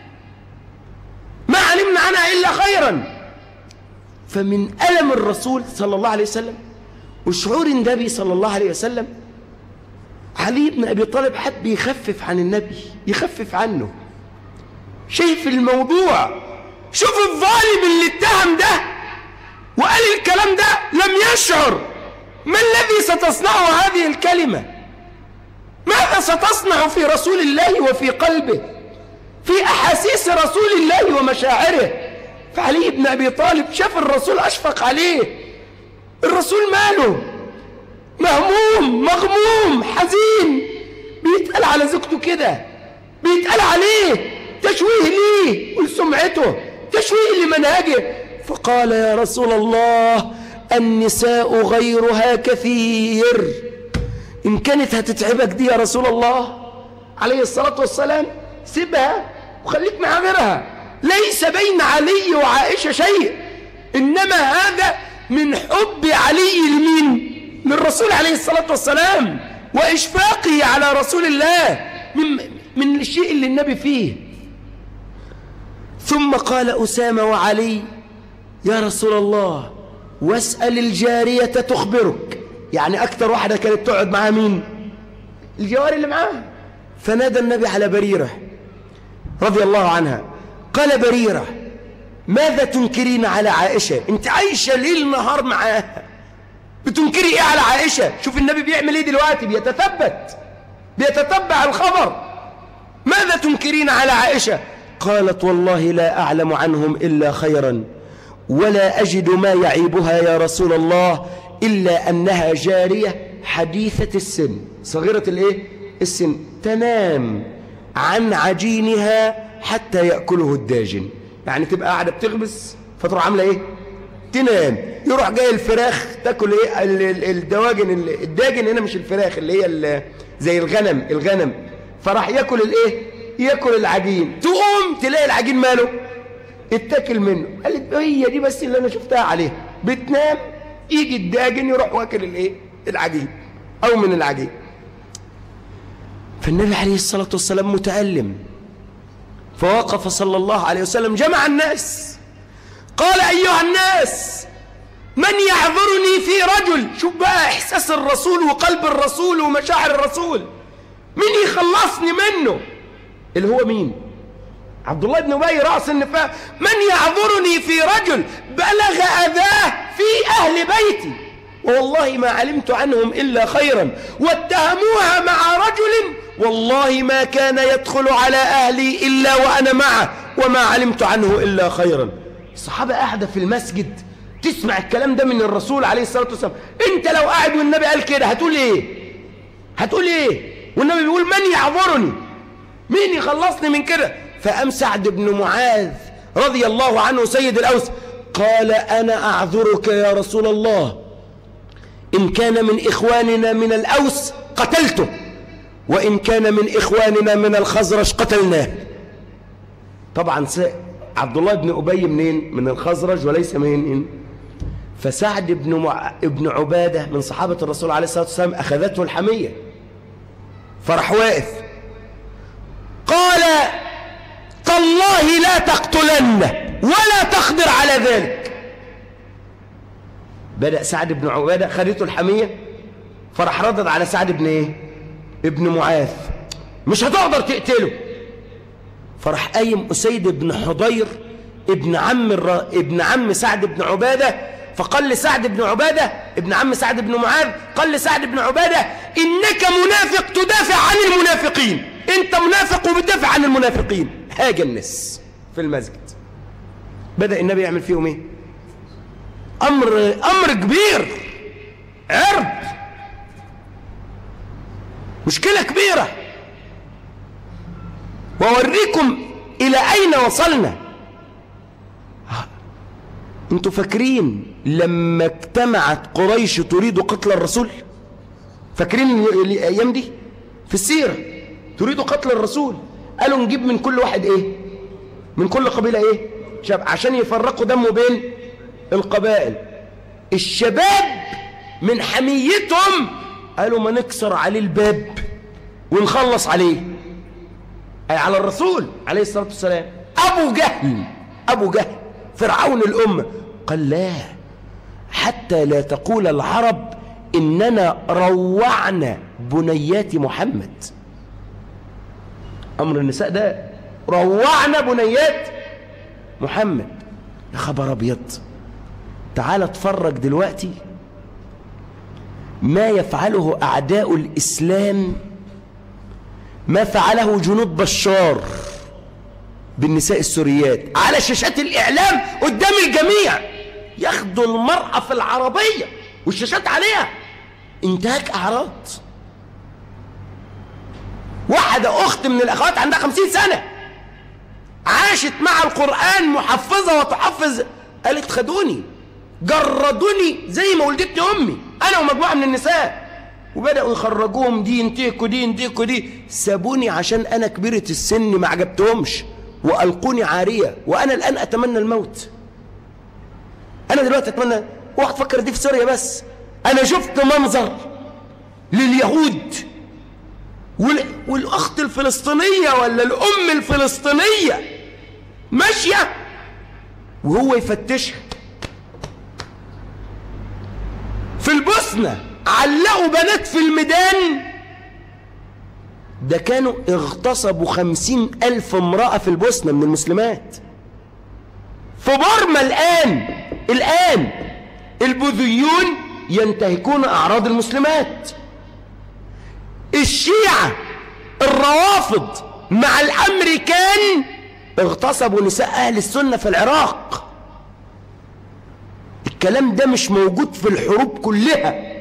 Speaker 4: ما علمنا عنها إلا خيرا فمن ألم الرسول صلى الله عليه وسلم وشعور النبي صلى الله عليه وسلم علي بن أبي طالب حب يخفف عن النبي يخفف عنه شايف الموضوع شوف الظالم اللي اتهم ده وقال الكلام ده لم يشعر ما الذي ستصنعه هذه الكلمة ماذا ستصنع في رسول الله وفي قلبه في أحاسيس رسول الله ومشاعره فعلي بن أبي طالب شاف الرسول أشفق عليه الرسول ماله مهموم مغموم حزين بيتقال على زوجته كده بيتقال عليه تشويه ليه ولسمعته تشويه لمنهجه فقال يا رسول الله النساء غيرها كثير إن كانت هتتعبك دي يا رسول الله عليه الصلاة والسلام سيبها وخليك مع غيرها ليس بين علي وعائشة شيء إنما هذا من حب علي لمين للرسول عليه الصلاة والسلام وإشفاقه على رسول الله من, من الشيء اللي النبي فيه ثم قال أسامة وعلي يا رسول الله واسأل الجارية تخبرك يعني أكثر واحدة كانت تقعد معها مين الجواري اللي معاها فنادى النبي على بريرة رضي الله عنها قال بريرة ماذا تنكرين على عائشة انت عايشة ليل نهار معاها بتنكري ايه على عائشة شوف النبي بيعمل ايه دلوقتي بيتثبت بيتتبع الخبر ماذا تنكرين على عائشة قالت والله لا أعلم عنهم إلا خيرا ولا أجد ما يعيبها يا رسول الله إلا أنها جارية حديثة السن صغيرة الإيه؟ السن تنام عن عجينها حتى يأكله الداجن يعني تبقى قاعدة بتغمس فتروح عاملة إيه؟ تنام يروح جاي الفراخ تاكل ايه ال- ال- الدواجن ال- الداجن هنا مش الفراخ اللي هي ال- زي الغنم الغنم فراح ياكل الايه ياكل العجين تقوم تلاقي العجين ماله اتاكل منه قالت هي دي بس اللي انا شفتها عليها بتنام يجي الداجن يروح واكل الايه العجين او من العجين فالنبي عليه الصلاه والسلام متالم فوقف صلى الله عليه وسلم جمع الناس قال أيها الناس من يعذرني في رجل شوف بقى إحساس الرسول وقلب الرسول ومشاعر الرسول مين يخلصني منه اللي هو مين عبد الله بن أبي رأس النفاق من يعذرني في رجل بلغ أذاه في أهل بيتي والله ما علمت عنهم إلا خيرا واتهموها مع رجل والله ما كان يدخل على أهلي إلا وأنا معه وما علمت عنه إلا خيرا الصحابة قاعدة في المسجد تسمع الكلام ده من الرسول عليه الصلاة والسلام انت لو قاعد والنبي قال كده هتقول ايه هتقول ايه والنبي بيقول من يعذرني مين يخلصني من كده فأم سعد بن معاذ رضي الله عنه سيد الأوس قال أنا أعذرك يا رسول الله إن كان من إخواننا من الأوس قتلته وإن كان من إخواننا من الخزرج قتلناه طبعا س- عبد الله بن أبي منين من الخزرج وليس منين فسعد بن, مع... ابن عبادة من صحابة الرسول عليه الصلاة والسلام أخذته الحمية فرح واقف قال تالله لا تقتلنه ولا تقدر على ذلك بدأ سعد بن عبادة خدته الحمية فرح ردد على سعد بن ايه ابن معاذ مش هتقدر تقتله فرح قايم أسيد بن حضير ابن عم الر... ابن عم سعد بن عبادة فقال لسعد بن عبادة ابن عم سعد بن معاذ قال لسعد بن عبادة إنك منافق تدافع عن المنافقين أنت منافق وبتدافع عن المنافقين هاج الناس في المسجد بدأ النبي يعمل فيهم ايه أمر, أمر كبير عرض مشكلة كبيرة وأوريكم إلى أين وصلنا انتوا فاكرين لما اجتمعت قريش تريد قتل الرسول فاكرين الايام دي في السيره تريد قتل الرسول قالوا نجيب من كل واحد ايه من كل قبيله ايه شاب عشان يفرقوا دمه بين القبائل الشباب من حميتهم قالوا ما نكسر عليه الباب ونخلص عليه أي على الرسول عليه الصلاة والسلام أبو جهل أبو جهل فرعون الأمة قال لا حتى لا تقول العرب إننا روعنا بنيات محمد أمر النساء ده روعنا بنيات محمد يا خبر أبيض تعال اتفرج دلوقتي ما يفعله أعداء الإسلام ما فعله جنود بشار بالنساء السوريات على شاشات الإعلام قدام الجميع ياخدوا المرأة في العربية والشاشات عليها انتهاك أعراض واحدة أخت من الأخوات عندها خمسين سنة عاشت مع القرآن محفظة وتحفظ قالت خدوني جردوني زي ما ولدتني أمي أنا ومجموعة من النساء وبدأوا يخرجوهم دي ينتهكوا دي ينتهكوا دي سابوني عشان أنا كبيرة السن ما عجبتهمش وألقوني عارية وأنا الآن أتمنى الموت أنا دلوقتي أتمنى واحد فكر دي في سوريا بس أنا شفت منظر لليهود وال... والأخت الفلسطينية ولا الأم الفلسطينية ماشية وهو يفتشها في البوسنة علقوا بنات في الميدان ده كانوا اغتصبوا خمسين ألف امرأة في البوسنة من المسلمات في برما الآن الآن البوذيون ينتهكون أعراض المسلمات الشيعة الروافض مع الأمريكان اغتصبوا نساء أهل السنة في العراق الكلام ده مش موجود في الحروب كلها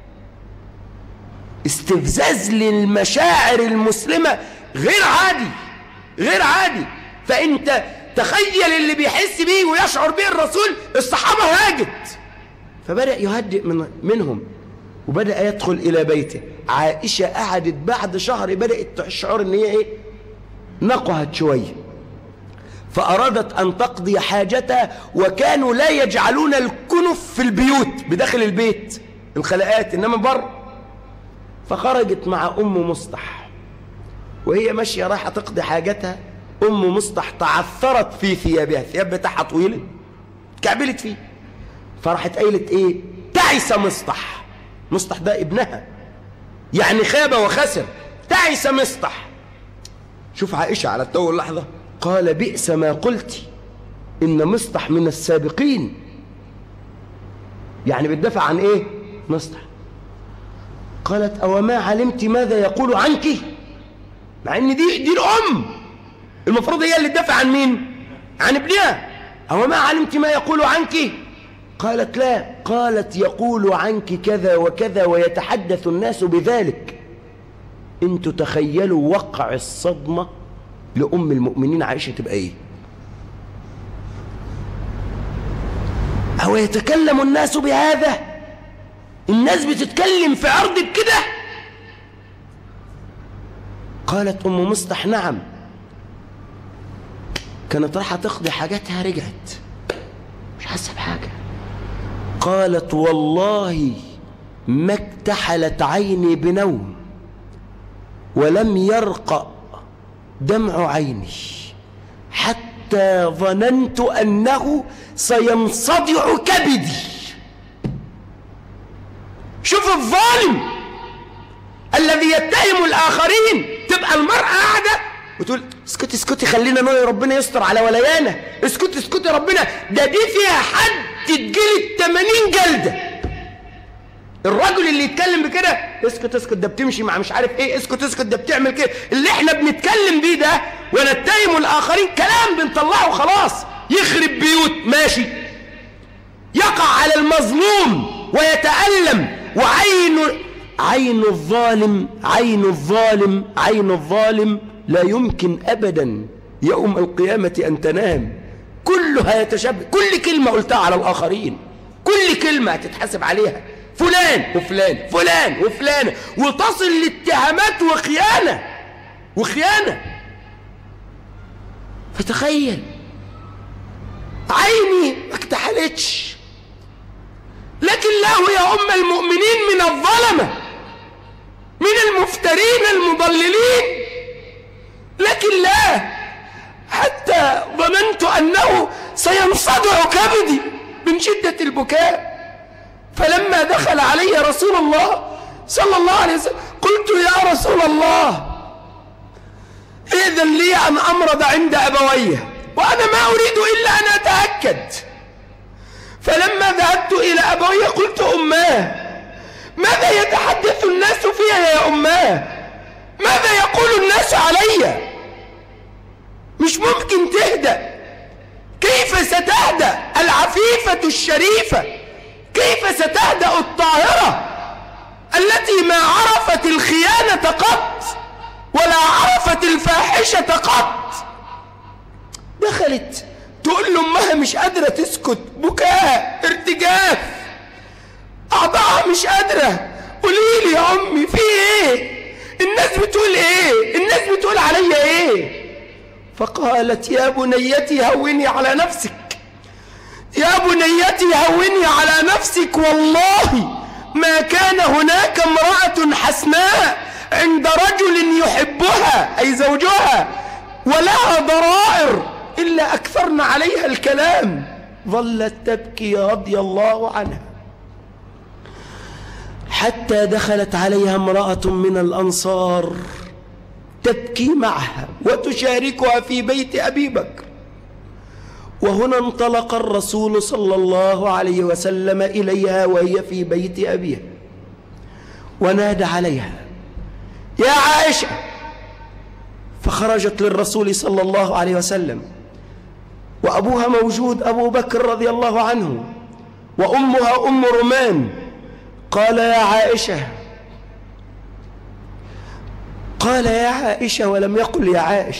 Speaker 4: استفزاز للمشاعر المسلمة غير عادي غير عادي فانت تخيل اللي بيحس بيه ويشعر به الرسول الصحابة هاجت فبدأ يهدئ من منهم وبدأ يدخل إلى بيته عائشة قعدت بعد شهر بدأت تشعر ان هي ايه نقهت شوية فأرادت أن تقضي حاجتها وكانوا لا يجعلون الكنف في البيوت بداخل البيت الخلاءات إنما بره فخرجت مع أم مصطح وهي ماشية رايحة تقضي حاجتها أم مصطح تعثرت في ثيابها الثياب بتاعها طويلة كعبلت فيه فراحت قايلت إيه تعس مصطح مصطح ده ابنها يعني خاب وخسر تعس مصطح شوف عائشة على التو اللحظة قال بئس ما قلت إن مصطح من السابقين يعني بتدافع عن إيه مصطح قالت أو ما علمت ماذا يقول عنك مع ان دي دي الام المفروض هي اللي تدافع عن مين عن ابنها أو ما علمت ما يقول عنك قالت لا قالت يقول عنك كذا وكذا ويتحدث الناس بذلك انتوا تخيلوا وقع الصدمة لأم المؤمنين عائشة تبقى ايه أو يتكلم الناس بهذا الناس بتتكلم في عرضك كده قالت أم مصطح نعم كانت رايحة تقضي حاجاتها رجعت مش حاسة بحاجة قالت والله ما اكتحلت عيني بنوم ولم يرقى دمع عيني حتى ظننت أنه سينصدع كبدي شوف الظالم الذي يتهم الآخرين تبقى المرأة قاعدة وتقول اسكتي اسكتي خلينا نقول ربنا يستر على ولايانا اسكتي اسكتي ربنا ده دي فيها حد تتجلد 80 جلدة الرجل اللي يتكلم بكده اسكت اسكت ده بتمشي مع مش عارف ايه اسكت اسكت ده بتعمل كده اللي احنا بنتكلم بيه ده ونتهم الاخرين كلام بنطلعه خلاص يخرب بيوت ماشي يقع على المظلوم ويتألم وعين عين الظالم عين الظالم عين الظالم لا يمكن أبدا يوم القيامة أن تنام كلها يتشبه كل كلمة قلتها على الآخرين كل كلمة هتتحاسب عليها فلان وفلان فلان وفلان وتصل لاتهامات وخيانة وخيانة فتخيل عيني ما اكتحلتش لكن له يا أم المؤمنين من الظلمة من المفترين المضللين لكن لا حتى ظننت أنه سينصدع كبدي من شدة البكاء فلما دخل علي رسول الله صلى الله عليه وسلم قلت يا رسول الله إذن لي أن أمرض عند أبوي وأنا ما أريد إلا أن أتأكد فلما ذهبت إلى أبوي قلت أماه ماذا يتحدث الناس فيها يا أماه ماذا يقول الناس علي مش ممكن تهدأ كيف ستهدأ العفيفة الشريفة كيف ستهدأ الطاهرة التي ما عرفت الخيانة قط ولا عرفت الفاحشة قط دخلت تقول لأمها مش قادرة تسكت بكاء ارتجاف أعضاءها مش قادرة قولي لي يا أمي في إيه الناس بتقول إيه الناس بتقول عليا إيه فقالت يا بنيتي هوني على نفسك يا بنيتي هوني على نفسك والله ما كان هناك امرأة حسناء عند رجل يحبها أي زوجها ولها ضرائر إلا أكثرن عليها الكلام ظلت تبكي رضي الله عنها حتى دخلت عليها امرأة من الأنصار تبكي معها وتشاركها في بيت أبي بكر وهنا انطلق الرسول صلى الله عليه وسلم إليها وهي في بيت أبيها ونادى عليها يا عائشة فخرجت للرسول صلى الله عليه وسلم وأبوها موجود أبو بكر رضي الله عنه وأمها أم رمان قال يا عائشة قال يا عائشة ولم يقل يا عائش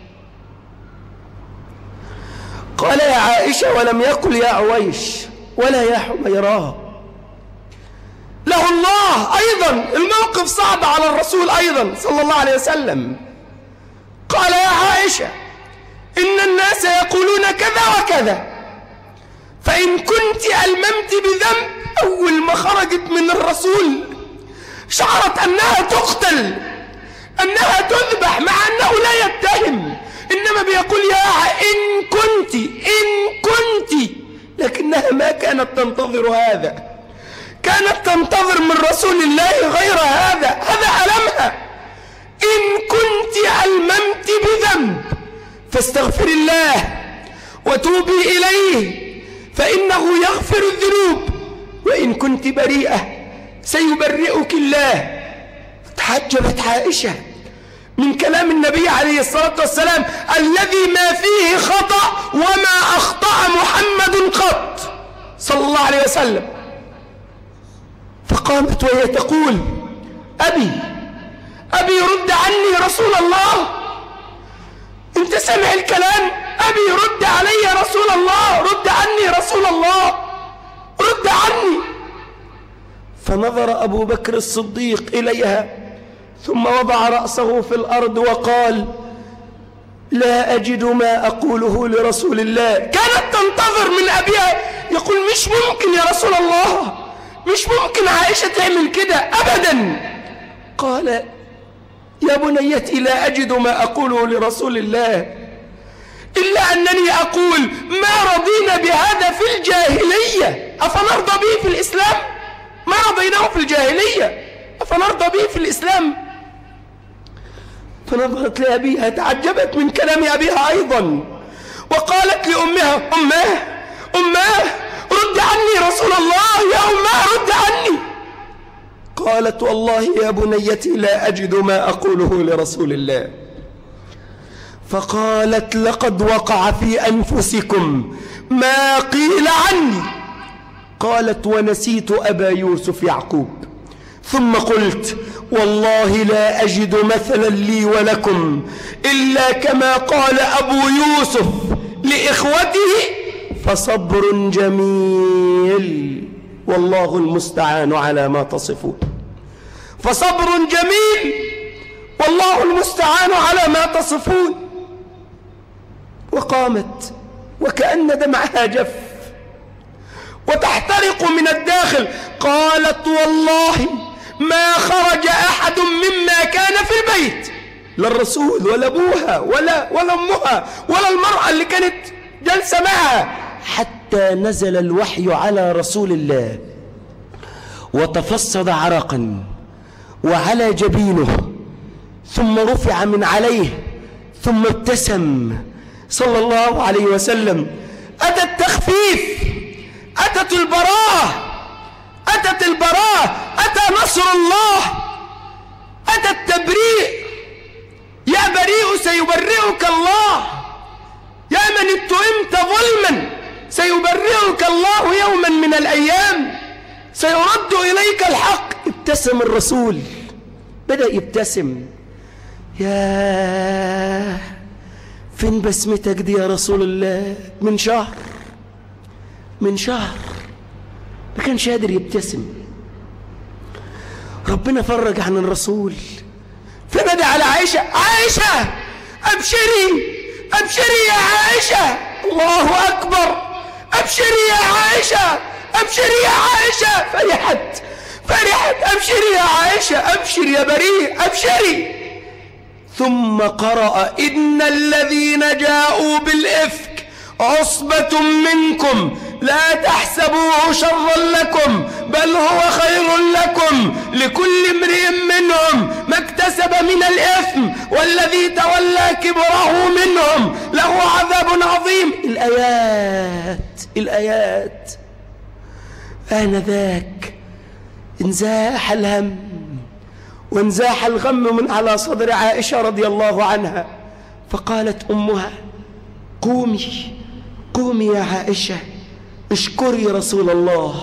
Speaker 4: قال يا عائشة ولم يقل يا عويش ولا يا حميراه له الله أيضا الموقف صعب على الرسول أيضا صلى الله عليه وسلم قال يا عائشة إن الناس يقولون كذا وكذا فإن كنت ألممت بذنب أول ما خرجت من الرسول شعرت أنها تقتل أنها تذبح مع أنه لا يتهم إنما بيقول يا إن كنت إن كنت لكنها ما كانت تنتظر هذا كانت تنتظر من رسول الله غير هذا هذا ألمها إن كنت ألممت بذنب فاستغفر الله وتوبي إليه فإنه يغفر الذنوب وإن كنت بريئة سيبرئك الله تحجبت عائشة من كلام النبي عليه الصلاة والسلام الذي ما فيه خطأ وما أخطأ محمد قط صلى الله عليه وسلم فقامت وهي تقول أبي أبي رد عني رسول الله انت سمع الكلام أبي رد علي رسول الله رد عني رسول الله رد عني فنظر أبو بكر الصديق إليها ثم وضع رأسه في الأرض وقال لا أجد ما أقوله لرسول الله كانت تنتظر من أبيها يقول مش ممكن يا رسول الله مش ممكن عائشة تعمل كده أبدا قال يا بنيتي لا أجد ما أقوله لرسول الله إلا أنني أقول ما رضينا بهذا في الجاهلية أفنرضى به في الإسلام ما رضيناه في الجاهلية أفنرضى به في الإسلام فنظرت لأبيها تعجبت من كلام أبيها أيضا وقالت لأمها أماه أماه رد عني رسول الله يا أماه رد عني قالت والله يا بنيتي لا أجد ما أقوله لرسول الله فقالت لقد وقع في أنفسكم ما قيل عني قالت ونسيت أبا يوسف يعقوب ثم قلت والله لا أجد مثلا لي ولكم إلا كما قال أبو يوسف لإخوته فصبر جميل والله المستعان على ما تصفون فصبر جميل والله المستعان على ما تصفون وقامت وكأن دمعها جف وتحترق من الداخل قالت والله ما خرج أحد مما كان في البيت لا الرسول ولا أبوها ولا, ولا أمها ولا المرأة اللي كانت جلسة معها حتى نزل الوحي على رسول الله وتفصد عرقا وعلى جبينه ثم رفع من عليه ثم ابتسم صلى الله عليه وسلم أتى التخفيف أتت البراءة أتت البراءة أتى نصر الله أتى التبريء يا بريء سيبرئك الله يا من اتهمت ظلما سيبرئك الله يوما من الأيام سيرد إليك الحق ابتسم الرسول بدأ يبتسم يا فين بسمتك دي يا رسول الله من شهر من شهر ما كانش قادر يبتسم ربنا فرج عن الرسول فنادى على عائشة عائشة أبشري أبشري يا عائشة الله أكبر أبشري يا عائشة أبشري يا عائشة فرحت فرحت أبشري يا عائشة أبشر يا بريء أبشري ثم قرأ إن الذين جاءوا بالإفك عصبة منكم لا تحسبوه شرا لكم بل هو خير لكم لكل امرئ منهم ما اكتسب من الإثم والذي تولى كبره منهم له عذاب عظيم الآيات الآيات آنذاك انزاح الهم وانزاح الغم من على صدر عائشة رضي الله عنها فقالت أمها قومي قومي يا عائشة اشكري رسول الله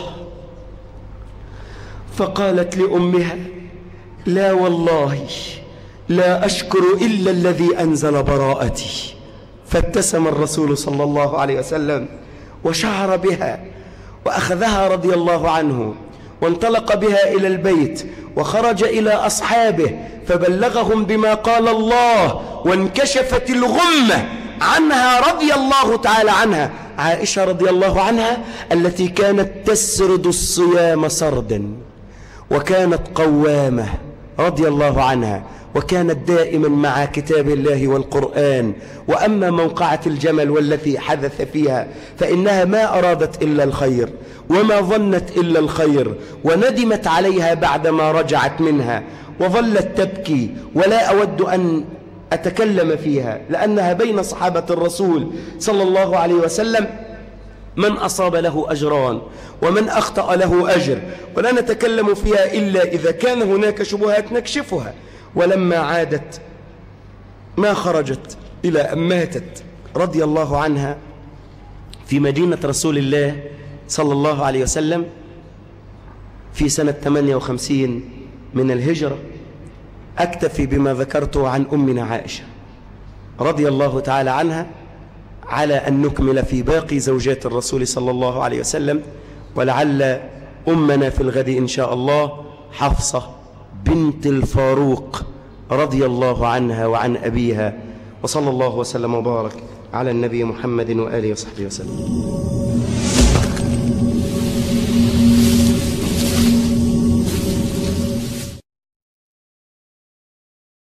Speaker 4: فقالت لأمها لا والله لا أشكر إلا الذي أنزل براءتي فابتسم الرسول صلى الله عليه وسلم وشعر بها وأخذها رضي الله عنه وانطلق بها إلى البيت وخرج إلى أصحابه فبلغهم بما قال الله وانكشفت الغمة عنها رضي الله تعالى عنها عائشة رضي الله عنها التي كانت تسرد الصيام سردا وكانت قوامة رضي الله عنها وكانت دائما مع كتاب الله والقرآن وأما موقعة الجمل والتي حدث فيها فإنها ما أرادت إلا الخير وما ظنت إلا الخير وندمت عليها بعدما رجعت منها وظلت تبكي ولا أود أن أتكلم فيها لأنها بين صحابة الرسول صلى الله عليه وسلم من أصاب له أجران ومن أخطأ له أجر ولا نتكلم فيها إلا إذا كان هناك شبهات نكشفها ولما عادت ما خرجت إلى أن ماتت رضي الله عنها في مدينة رسول الله صلى الله عليه وسلم في سنة 58 من الهجرة أكتفي بما ذكرته عن أمنا عائشة رضي الله تعالى عنها على أن نكمل في باقي زوجات الرسول صلى الله عليه وسلم ولعل أمنا في الغد إن شاء الله حفصة بنت الفاروق رضي الله عنها وعن أبيها وصلى الله وسلم وبارك على النبي محمد وآله وصحبه وسلم